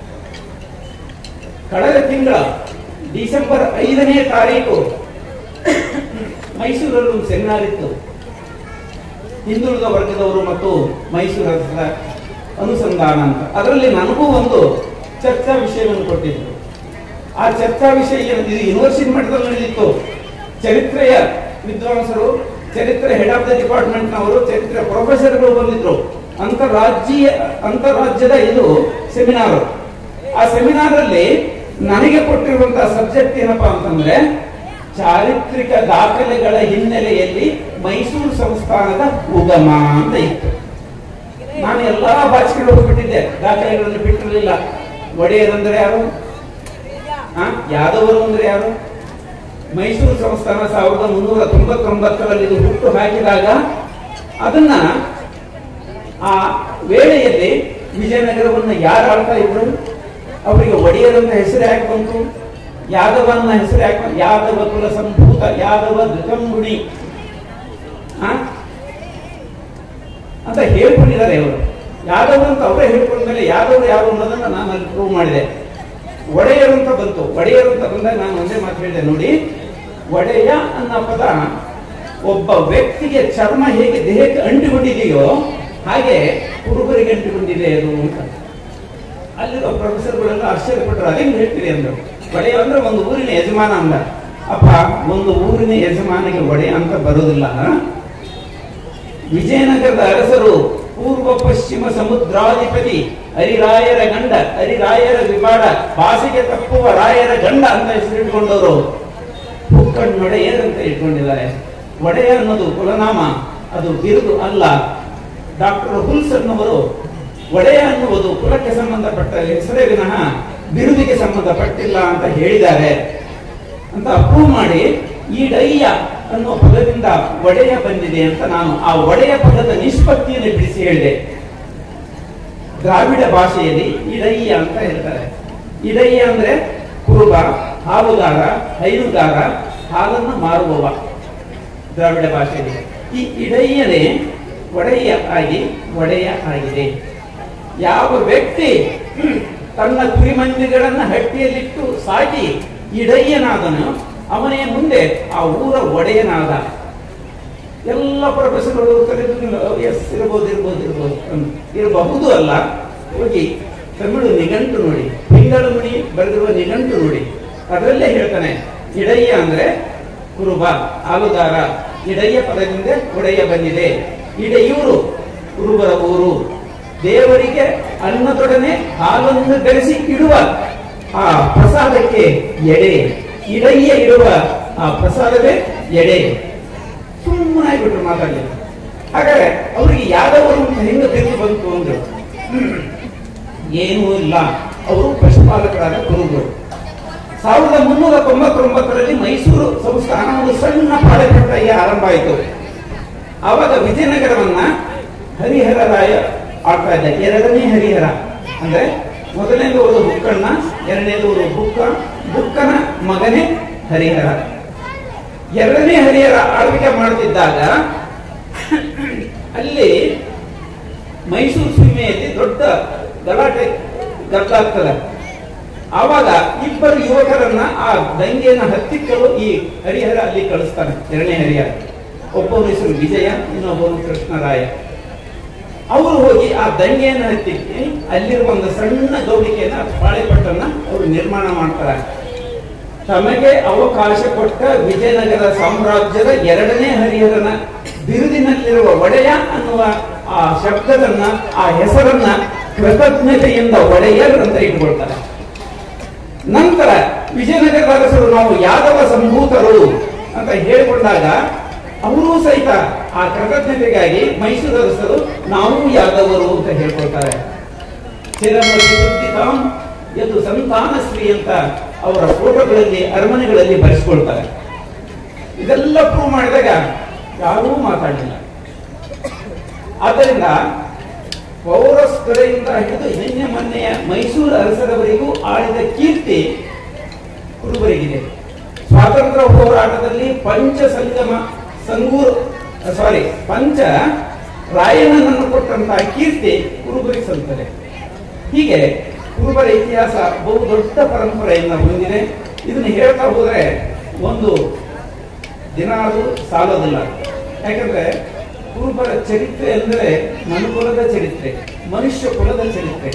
ಕಳೆದ ತಿಂಗಳ ಡಿಸೆಂಬರ್ ಐದನೇ ತಾರೀಕು ಮೈಸೂರಲ್ಲಿ ಒಂದು ಸೆಮಿನಾರ್ ಇತ್ತು ಹಿಂದುಳಿದ ವರ್ಗದವರು ಮತ್ತು ಮೈಸೂರು ಅರಸರ ಅನುಸಂಧಾನ ಅಂತ ಅದರಲ್ಲಿ ನನಗೂ ಒಂದು ಚರ್ಚಾ ವಿಷಯವನ್ನು ಕೊಟ್ಟಿದ್ರು ಆ ಚರ್ಚಾ ವಿಷಯ ಏನು- ಇದು ಯೂನಿವರ್ಸಿಟಿ ಮಟ್ಟದಲ್ಲಿ ನಡೆದಿತ್ತು ಚರಿತ್ರೆಯ ವಿದ್ವಾಂಸರು ಚರಿತ್ರೆ ಹೆಡ್ ಆಫ್ ದ ಡಿಪಾರ್ಟ್ಮೆಂಟ್ ನವರು ಚರಿತ್ರೆ ಪ್ರೊಫೆಸರ್ಗಳು ಬಂದಿದ್ರು ಅಂತಾರಾಜ್ಯೀಯ ಅಂತಾರಾಜ್ಯದ ಇದು ಸೆಮಿನಾರ್ ಆ ಸೆಮಿನಾರ್ ಅಲ್ಲಿ ನನಗೆ ಕೊಟ್ಟಿರುವಂತಹ ಸಬ್ಜೆಕ್ಟ್ ಏನಪ್ಪಾ ಅಂತಂದ್ರೆ ಚಾರಿತ್ರಿಕ ದಾಖಲೆಗಳ ಹಿನ್ನೆಲೆಯಲ್ಲಿ ಮೈಸೂರು ಸಂಸ್ಥಾನದ ಉಗಮ ಅಂತ ಇತ್ತು ನಾನು ಎಲ್ಲಾ ಬಾಚಿಕೊಂಡು ಹೋಗ್ಬಿಟ್ಟಿದ್ದೆ ದಾಖಲೆಗಳನ್ನು ಬಿಟ್ಟಿರಲಿಲ್ಲ ಒಡೆಯರಂದ್ರೆ ಯಾರು ಆ, ಯಾದವರು ಅಂದ್ರೆ ಯಾರು ಮೈಸೂರು ಸಂಸ್ಥಾನ ಸಾವಿರದ ಮುನ್ನೂರ ತೊಂಬತ್ತೊಂಬತ್ತರಲ್ಲಿ ಇದು ಹುಟ್ಟು ಹಾಕಿದಾಗ ಅದನ್ನ ಆ ವೇಳೆಯಲ್ಲಿ ವಿಜಯನಗರವನ್ನ ಯಾರು ಆಳ್ತಾ ಇದ್ರು ಅವರಿಗೆ ಒಡೆಯರಂತ ಹೆಸರು ಯಾಕೆ ಬಂತು ಯಾದವನ್ನ ಹೆಸರು ಯಾಕೆ ಬಂತು? ಯಾದವ ಕುಲ ಸಂಭೂತ ಯಾದವ ಧೃತಂಗುಣಿ ಆ? ಅಂತ ಹೇಳ್ಕೊಂಡಿದ್ದಾರೆ ಅವರು ಯಾದವರು ಅಂತ ಅವರೇ ಹೇಳ್ಕೊಂಡ ಮೇಲೆ ಯಾದವರು ಯಾರು ಅನ್ನೋದನ್ನ ನಾನು ಅಲ್ಲಿ ಪ್ರೂವ್ ಮಾಡಿದೆ ಒಡೆಯರು ಅಂತ ಬಂತು ಒಡೆಯರು ಅಂತ ಬಂದಾಗ ನಾನು ಒಂದೇ ಮಾತು ಹೇಳಿದೆ ನೋಡಿ ಒಡೆಯ ಅನ್ನೋ ಪದ ಒಬ್ಬ ವ್ಯಕ್ತಿಗೆ ಚರ್ಮ ಹೇಗೆ ದೇಹಕ್ಕೆ ಅಂಟಿಕೊಂಡಿದೆಯೋ ಹಾಗೆ ಕುರುಬರಿಗೆ ಅಂಟಿಕೊಂಡಿದೆ ಅದು ಅಂತ ಅಲ್ಲಿರೋ ಪ್ರೊಫೆಸರ್ಗಳೆಲ್ಲ ಆಶ್ಚರ್ಯಪಟ್ಟರು ಅದೇನು ಹೇಳ್ತೀರಿ ಅಂದ್ರು ಒಡೆಯ ಅಂದ್ರೆ ಒಂದು ಊರಿನ ಯಜಮಾನ ಅಂದ ಅಪ್ಪ ಒಂದು ಊರಿನ ಯಜಮಾನಿಗೆ ಒಡೆಯ ಅಂತ ಬರೋದಿಲ್ಲ ವಿಜಯನಗರದ ಅರಸರು ಪೂರ್ವ ಪಶ್ಚಿಮ ಸಮುದ್ರಾಧಿಪತಿ ಹರಿರಾಯರ ಗಂಡ ಹರಿರಾಯರ ವಿಮಾಡ ಭಾಷೆಗೆ ತಪ್ಪುವ ರಾಯರ ಗಂಡ ಅಂತ ಹೆಸರಿಟ್ಕೊಂಡವರು ಒಡೆಯರ್ ಅಂತ ಇಟ್ಕೊಂಡಿದ್ದಾರೆ ಒಡೆಯ ಅನ್ನೋದು ಕುಲನಾಮ ಅದು ಬಿರುದು ಅಲ್ಲ ಡಾಕ್ಟರ್ ಹುಲ್ಸ್ ಅನ್ನೋರು ಒಡೆಯ ಅನ್ನುವುದು ಕುಲಕ್ಕೆ ಸಂಬಂಧಪಟ್ಟ ಹೆಸರೇ ವಿನಃ ಬಿರುದಿಗೆ ಸಂಬಂಧಪಟ್ಟಿಲ್ಲ ಅಂತ ಹೇಳಿದ್ದಾರೆ ಅಂತ ಅಪ್ರೂವ್ ಮಾಡಿ ಈ ಡಯ್ಯ ಅನ್ನುವ ಪದದಿಂದ ಒಡೆಯ ಬಂದಿದೆ ಅಂತ ನಾನು ಆ ಒಡೆಯ ಪದದ ನಿಷ್ಪತ್ತಿಯನ್ನು ಬಿಡಿಸಿ ಹೇಳಿದೆ ದ್ರಾವಿಡ ಭಾಷೆಯಲ್ಲಿ ಇಡಯ್ಯ ಅಂತ ಹೇಳ್ತಾರೆ ಇಡಯ್ಯ ಅಂದ್ರೆ ಕುರುಬ ಹಾಲುಗಾರ ಹೈನುಗಾರ ಹಾಲನ್ನು ಮಾರುವವ ದ್ರಾವಿಡ ಭಾಷೆಯಲ್ಲಿ ಈ ಇಡಯ್ಯನೇ ಒಡೆಯ ಆಗಿ ಒಡೆಯ ಆಗಿದೆ ಯಾವ ವ್ಯಕ್ತಿ ತನ್ನ ಕುರಿಮಂದಿಗಳನ್ನ ಹಟ್ಟಿಯಲ್ಲಿಟ್ಟು ಸಾಕಿ ಇಡಯ್ಯನಾದನು ಅವನೇ ಮುಂದೆ ಆ ಊರ ಒಡೆಯನಾದ ಎಲ್ಲ ಪ್ರೊಫೆಸರ್ಗಳು ಕರೆದು ಎಸ್ ಇರಬಹುದು ಇರಬಹುದು ಇರಬಹುದು ಇರಬಹುದು ಅಲ್ಲ ಹೋಗಿ ತಮಿಳು ನಿಘಂಟು ನೋಡಿ ತಿಂಗಳು ಮುನಿ ಬರೆದಿರುವ ನಿಘಂಟು ನೋಡಿ ಅದರಲ್ಲೇ ಹೇಳ್ತಾನೆ ಇಡಯ್ಯ ಅಂದ್ರೆ ಕುರುಬ ಹಾಲುಗಾರ ಇಡಯ್ಯ ಪದದಿಂದ ಒಡೆಯ ಬಂದಿದೆ ಇಡೆಯೂರು ಕುರುಬರ ಊರು ದೇವರಿಗೆ ಅನ್ನದೊಡನೆ ಹಾಲನ್ನು ಬೆರೆಸಿ ಇಡುವ ಆ ಪ್ರಸಾದಕ್ಕೆ ಎಡೆ ಇಡಯ್ಯ ಇಡುವ ಆ ಪ್ರಸಾದವೇ ಎಡೆ ಸುಮ್ಮನೆ ಆಗ್ಬಿಟ್ರು ಮಾತಾಡಲಿಲ್ಲ ಹಾಗಾದ್ರೆ ಅವರಿಗೆ ಯಾದವರು ಅಂತ ಹೆಂಗ ತಿಳಿದು ಬಂತು ಅಂದ್ರು ಹ್ಮ್. ಏನೂ ಇಲ್ಲ ಅವರು ಪಶುಪಾಲಕರಾದ ಕುರುಬರು ಸಾವಿರದ ಮುನ್ನೂರ ತೊಂಬತ್ತೊಂಬತ್ತರಲ್ಲಿ ಮೈಸೂರು ಸಂಸ್ಥಾನ ಒಂದು ಸಣ್ಣ ಪಾಳೆಪಟ್ಟಯ್ಯ ಆರಂಭ ಆಯಿತು ಆವಾಗ ವಿಜಯನಗರವನ್ನ ಹರಿಹರ ರಾಯ ಆಡ್ತಾ ಇದ್ದ ಎರಡನೇ ಹರಿಹರ ಅಂದ್ರೆ ಮೊದಲನೇದು ಒಂದು ಬುಕ್ಕಣ್ಣ ಎರಡನೇದು ಒಂದು ಬುಕ್ಕ ಬುಕ್ಕನ ಮಗನೇ ಹರಿಹರ ಎರಡನೇ ಹರಿಹರ ಆಳ್ವಿಕೆ ಮಾಡುತ್ತಿದ್ದಾಗ ಅಲ್ಲಿ ಮೈಸೂರು ಸೀಮೆಯಲ್ಲಿ ದೊಡ್ಡ ಗಲಾಟೆ ಗದ್ದಾಗ್ತದೆ ಆವಾಗ ಇಬ್ಬರು ಯುವಕರನ್ನ ಆ ದಂಗೆಯನ್ನ ಹತ್ತಿಕ್ಕಲು ಈ ಹರಿಹರ ಅಲ್ಲಿ ಕಳಿಸ್ತಾನೆ ಎರಡನೇ ಹರಿಹರ ಒಬ್ಬನ ಹೆಸರು ವಿಜಯ ಇನ್ನೊಬ್ಬನು ಕೃಷ್ಣರಾಯ ಅವರು ಹೋಗಿ ಆ ದಂಗೆಯನ್ನು ಹತ್ತಿಕ್ಕಿ ಅಲ್ಲಿರುವ ಒಂದು ಸಣ್ಣ ಗೌಡಿಕೆಯನ್ನ ಪಾಳೆಪಟ್ಟನ್ನ ಅವರು ನಿರ್ಮಾಣ ಮಾಡ್ತಾರೆ ತಮಗೆ ಅವಕಾಶ ಕೊಟ್ಟ ವಿಜಯನಗರ ಸಾಮ್ರಾಜ್ಯದ ಎರಡನೇ ಹರಿಹರನ ಬಿರುದಿನಲ್ಲಿರುವ ಒಡೆಯ ಅನ್ನುವ ಆ ಶಬ್ದದನ್ನ ಆ ಹೆಸರನ್ನ ಕೃತಜ್ಞತೆಯಿಂದ ಒಡೆಯರ್ ಅಂತ ಇಟ್ಕೊಳ್ತಾರೆ ನಂತರ ವಿಜಯನಗರದ ಅರಸರು ನಾವು ಯಾದವ ಸಂಭೂತರು ಅಂತ ಹೇಳಿಕೊಂಡಾಗ ಅವರೂ ಸಹಿತ ಆ ಕೃತಜ್ಞತೆಗಾಗಿ ಮೈಸೂರು ಅರಸರು ನಾವು ಯಾದವರು ಅಂತ ಹೇಳ್ಕೊಳ್ತಾರೆ ಚಿರಮತಿ ಬುದ್ಧಿತಾಂ ಎಂದು ಸಂತಾನಶ್ರೀ ಅಂತ ಅವರ ಫೋಟೋಗಳಲ್ಲಿ ಅರಮನೆಗಳಲ್ಲಿ ಬರೆಸ್ಕೊಳ್ತಾರೆ ಇದೆಲ್ಲ ಪ್ರೂವ್ ಮಾಡಿದಾಗ ಯಾರೂ ಮಾತಾಡಲಿಲ್ಲ ಆದ್ದರಿಂದ ಪೌರಸ್ಕರಿಂದ ಹಿಡಿದು ನಿನ್ನೆ ಮೊನ್ನೆಯ ಮೈಸೂರು ಅರಸರವರೆಗೂ ಆಳಿದ ಕೀರ್ತಿ ಕುರುಬರಿಗಿದೆ ಸ್ವಾತಂತ್ರ್ಯ ಹೋರಾಟದಲ್ಲಿ ಪಂಚ ಸಂಗಮ ಸಂಗೂರು ಸಾರಿ ಪಂಚ ರಾಯಣ್ಣನನ್ನು ಕೊಟ್ಟಂತಹ ಕೀರ್ತಿ ಕುರುಬರಿಗೆ ಸಲ್ತದೆ ಹೀಗೆ ಕುರುಬರ ಇತಿಹಾಸ ಬಹು ದೊಡ್ಡ ಪರಂಪರೆಯನ್ನು ಹೊಂದಿದೆ ಇದನ್ನು ಹೇಳ್ತಾ ಹೋದ್ರೆ ಒಂದು ದಿನ ಅದು ಸಾಲೋದಿಲ್ಲ ಯಾಕಂದ್ರೆ ಕುರುಬರ ಚರಿತ್ರೆ ಅಂದರೆ ಮನುಕುಲದ ಚರಿತ್ರೆ ಮನುಷ್ಯ ಕುಲದ ಚರಿತ್ರೆ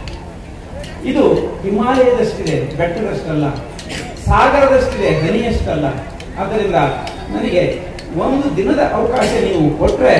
ಇದು ಹಿಮಾಲಯದಷ್ಟಿದೆ ಬೆಟ್ಟದಷ್ಟಲ್ಲ ಸಾಗರದಷ್ಟಿದೆ ಹನಿಯಷ್ಟಲ್ಲ ಆದ್ದರಿಂದ ನನಗೆ ಒಂದು ದಿನದ ಅವಕಾಶ ನೀವು ಕೊಟ್ರೆ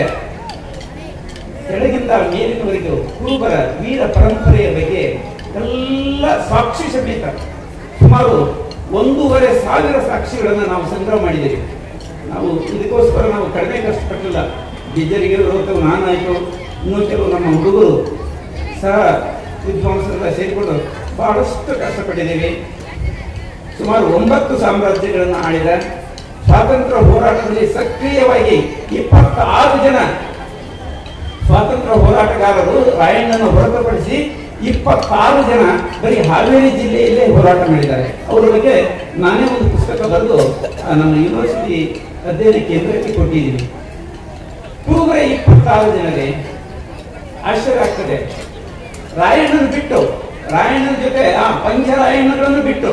ಕೆಳಗಿಂದ ಮೇಲಿನವರೆಗೂ ಕುರುಬರ ವೀರ ಪರಂಪರೆಯ ಬಗ್ಗೆ ಎಲ್ಲ ಸಾಕ್ಷಿ ಸಮೇತ ಸುಮಾರು ಒಂದೂವರೆ ಸಾವಿರ ಸಾಕ್ಷಿಗಳನ್ನು ನಾವು ಸಂಗ್ರಹ ಮಾಡಿದ್ದೇವೆ ನಾವು ಇದಕ್ಕೋಸ್ಕರ ನಾವು ಕಡಿಮೆ ಕಷ್ಟಪಟ್ಟಿಲ್ಲ ಬಿಜರಿಗೆ ಇವತ್ತು ನಾನಾಯಿತು ಇನ್ನೂ ಕೆಲವು ನಮ್ಮ ಹುಡುಗರು ಸಹ ವಿದ್ವಾಂಸರೆಲ್ಲ ಸೇರಿಕೊಂಡು ಬಹಳಷ್ಟು ಕಷ್ಟಪಟ್ಟಿದ್ದೇವೆ ಸುಮಾರು ಒಂಬತ್ತು ಸಾಮ್ರಾಜ್ಯಗಳನ್ನು ಆಳಿದ ಸ್ವಾತಂತ್ರ್ಯ ಹೋರಾಟದಲ್ಲಿ ಸಕ್ರಿಯವಾಗಿ ಇಪ್ಪತ್ತಾರು ಜನ ಸ್ವಾತಂತ್ರ್ಯ ಹೋರಾಟಗಾರರು ರಾಯಣ್ಣನ ಹೊರತುಪಡಿಸಿ ಇಪ್ಪತ್ತಾರು ಜನ ಬರೀ ಹಾವೇರಿ ಜಿಲ್ಲೆಯಲ್ಲೇ ಹೋರಾಟ ಮಾಡಿದ್ದಾರೆ ಅವರ ಬಗ್ಗೆ ನಾನೇ ಒಂದು ಪುಸ್ತಕ ಬರೆದು ಆ, ನಮ್ಮ ಯೂನಿವರ್ಸಿಟಿ ಅಧ್ಯಯನ ಕೇಂದ್ರಕ್ಕೆ ಕೊಟ್ಟಿದ್ದೀನಿ ಕುರುಬರ ಇಪ್ಪತ್ತಾರು ಜನರೇ ಆಶ್ಚರ್ಯ ಆಗ್ತದೆ ರಾಯಣ್ಣನ ಬಿಟ್ಟು ರಾಯಣ್ಣನ ಜೊತೆ ಆ ಪಂಚರಾಯಣ್ಣಗಳನ್ನು ಬಿಟ್ಟು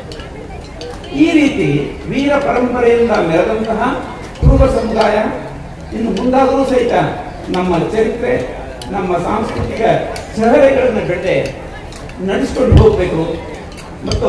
ಈ ರೀತಿ ವೀರ ಪರಂಪರೆಯಿಂದ ಮೆರೆದಂತಹ ಕುರುಬ ಸಮುದಾಯ ಇನ್ನು ಮುಂದಾದರೂ ಸಹಿತ ನಮ್ಮ ಚರಿತ್ರೆ ನಮ್ಮ ಸಾಂಸ್ಕೃತಿಕ ಚಹರೆಗಳನ್ನು ಬಿಡದೆ ನಡೆಸ್ಕೊಂಡು ಹೋಗಬೇಕು ಮತ್ತು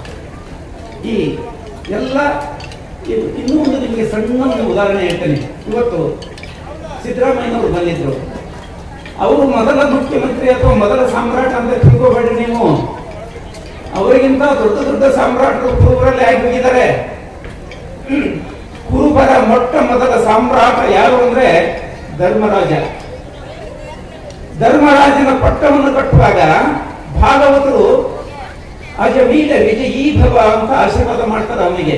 ಈ ಎಲ್ಲ ಇವ್- ಇನ್ನೂ ಒಂದು ನಿಮಗೆ ಸಣ್ಣ ಒಂದು ಉದಾಹರಣೆ ಹೇಳ್ತೇನೆ ಇವತ್ತು ಸಿದ್ದರಾಮಯ್ಯನವರು ಬಂದಿದ್ರು ಅವರು ಮೊದಲ ಮುಖ್ಯಮಂತ್ರಿ ಅಥವಾ ಮೊದಲ ಸಾಮ್ರಾಟ ಅಂತ ತಿಳ್ಕೋಬೇಡ್ರಿ ನೀವು ಅವರಿಗಿಂತ ದೊಡ್ಡ ದೊಡ್ಡ ಸಾಮ್ರಾಟರು ಕುರುಬರಲ್ಲಿ ಆಗಿ ಹೋಗಿದ್ದಾರೆ ಹ್ಮ್. ಕುರುಬರ ಮೊಟ್ಟ ಮೊದಲ ಸಾಮ್ರಾಟ ಯಾರು ಅಂದ್ರೆ ಧರ್ಮರಾಜ ಧರ್ಮರಾಜನ ಪಟ್ಟವನ್ನು ಕಟ್ಟುವಾಗ ಭಾಗವತರು ಅಜಮೀಡ ವಿಜಯೀ ಭವ ಅಂತ ಆಶೀರ್ವಾದ ಮಾಡ್ತಾರೆ ಅವನಿಗೆ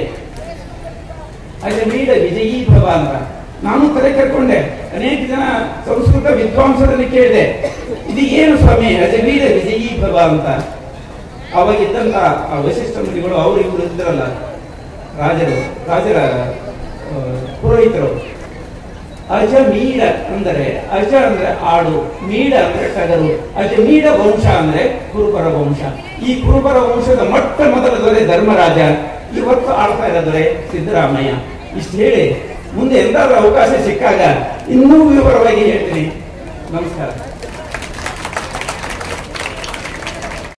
ಅಜಮೀಡ ವಿಜಯೀ ಭವ ಅಂತ ನಾನು ತಲೆ ಕರ್ಕೊಂಡೆ ಅನೇಕ ಜನ ಸಂಸ್ಕೃತ ವಿದ್ವಾಂಸರಲ್ಲಿ ಕೇಳಿದೆ ಇದು ಏನು ಸ್ವಾಮಿ ಅಜಮೀಡ ವಿಜಯೀ ಭವ ಅಂತ ಅವಾಗಿದ್ದಂತ ಆ ವಶಿಷ್ಠ ಮುನಿಗಳು ಅವರು ಇವರು ಇದ್ರಲ್ಲ ರಾಜರು ರಾಜರ ಆ, ಪುರೋಹಿತರು ಅಜ ಮೀಡ ಅಂದರೆ ಅಜ ಅಂದ್ರೆ ಆಡು ಮೀಡ ಅಂದ್ರೆ ಟಗರು ಅಜ ಮೀಡ ವಂಶ ಅಂದ್ರೆ ಕುರುಬರ ವಂಶ ಈ ಕುರುಬರ ವಂಶದ ಮೊಟ್ಟ ಮೊದಲ ದೊರೆ ಧರ್ಮರಾಜ ಇವತ್ತು ಆಳ್ತಾ ಇರೋ ದೊರೆ ಸಿದ್ದರಾಮಯ್ಯ ಇಷ್ಟು ಹೇಳಿ ಮುಂದೆ ಎಂದಾದ್ರೂ ಅವಕಾಶ ಸಿಕ್ಕಾಗ ಇನ್ನೂ ವಿವರವಾಗಿ ಹೇಳ್ತೀನಿ ನಮಸ್ಕಾರ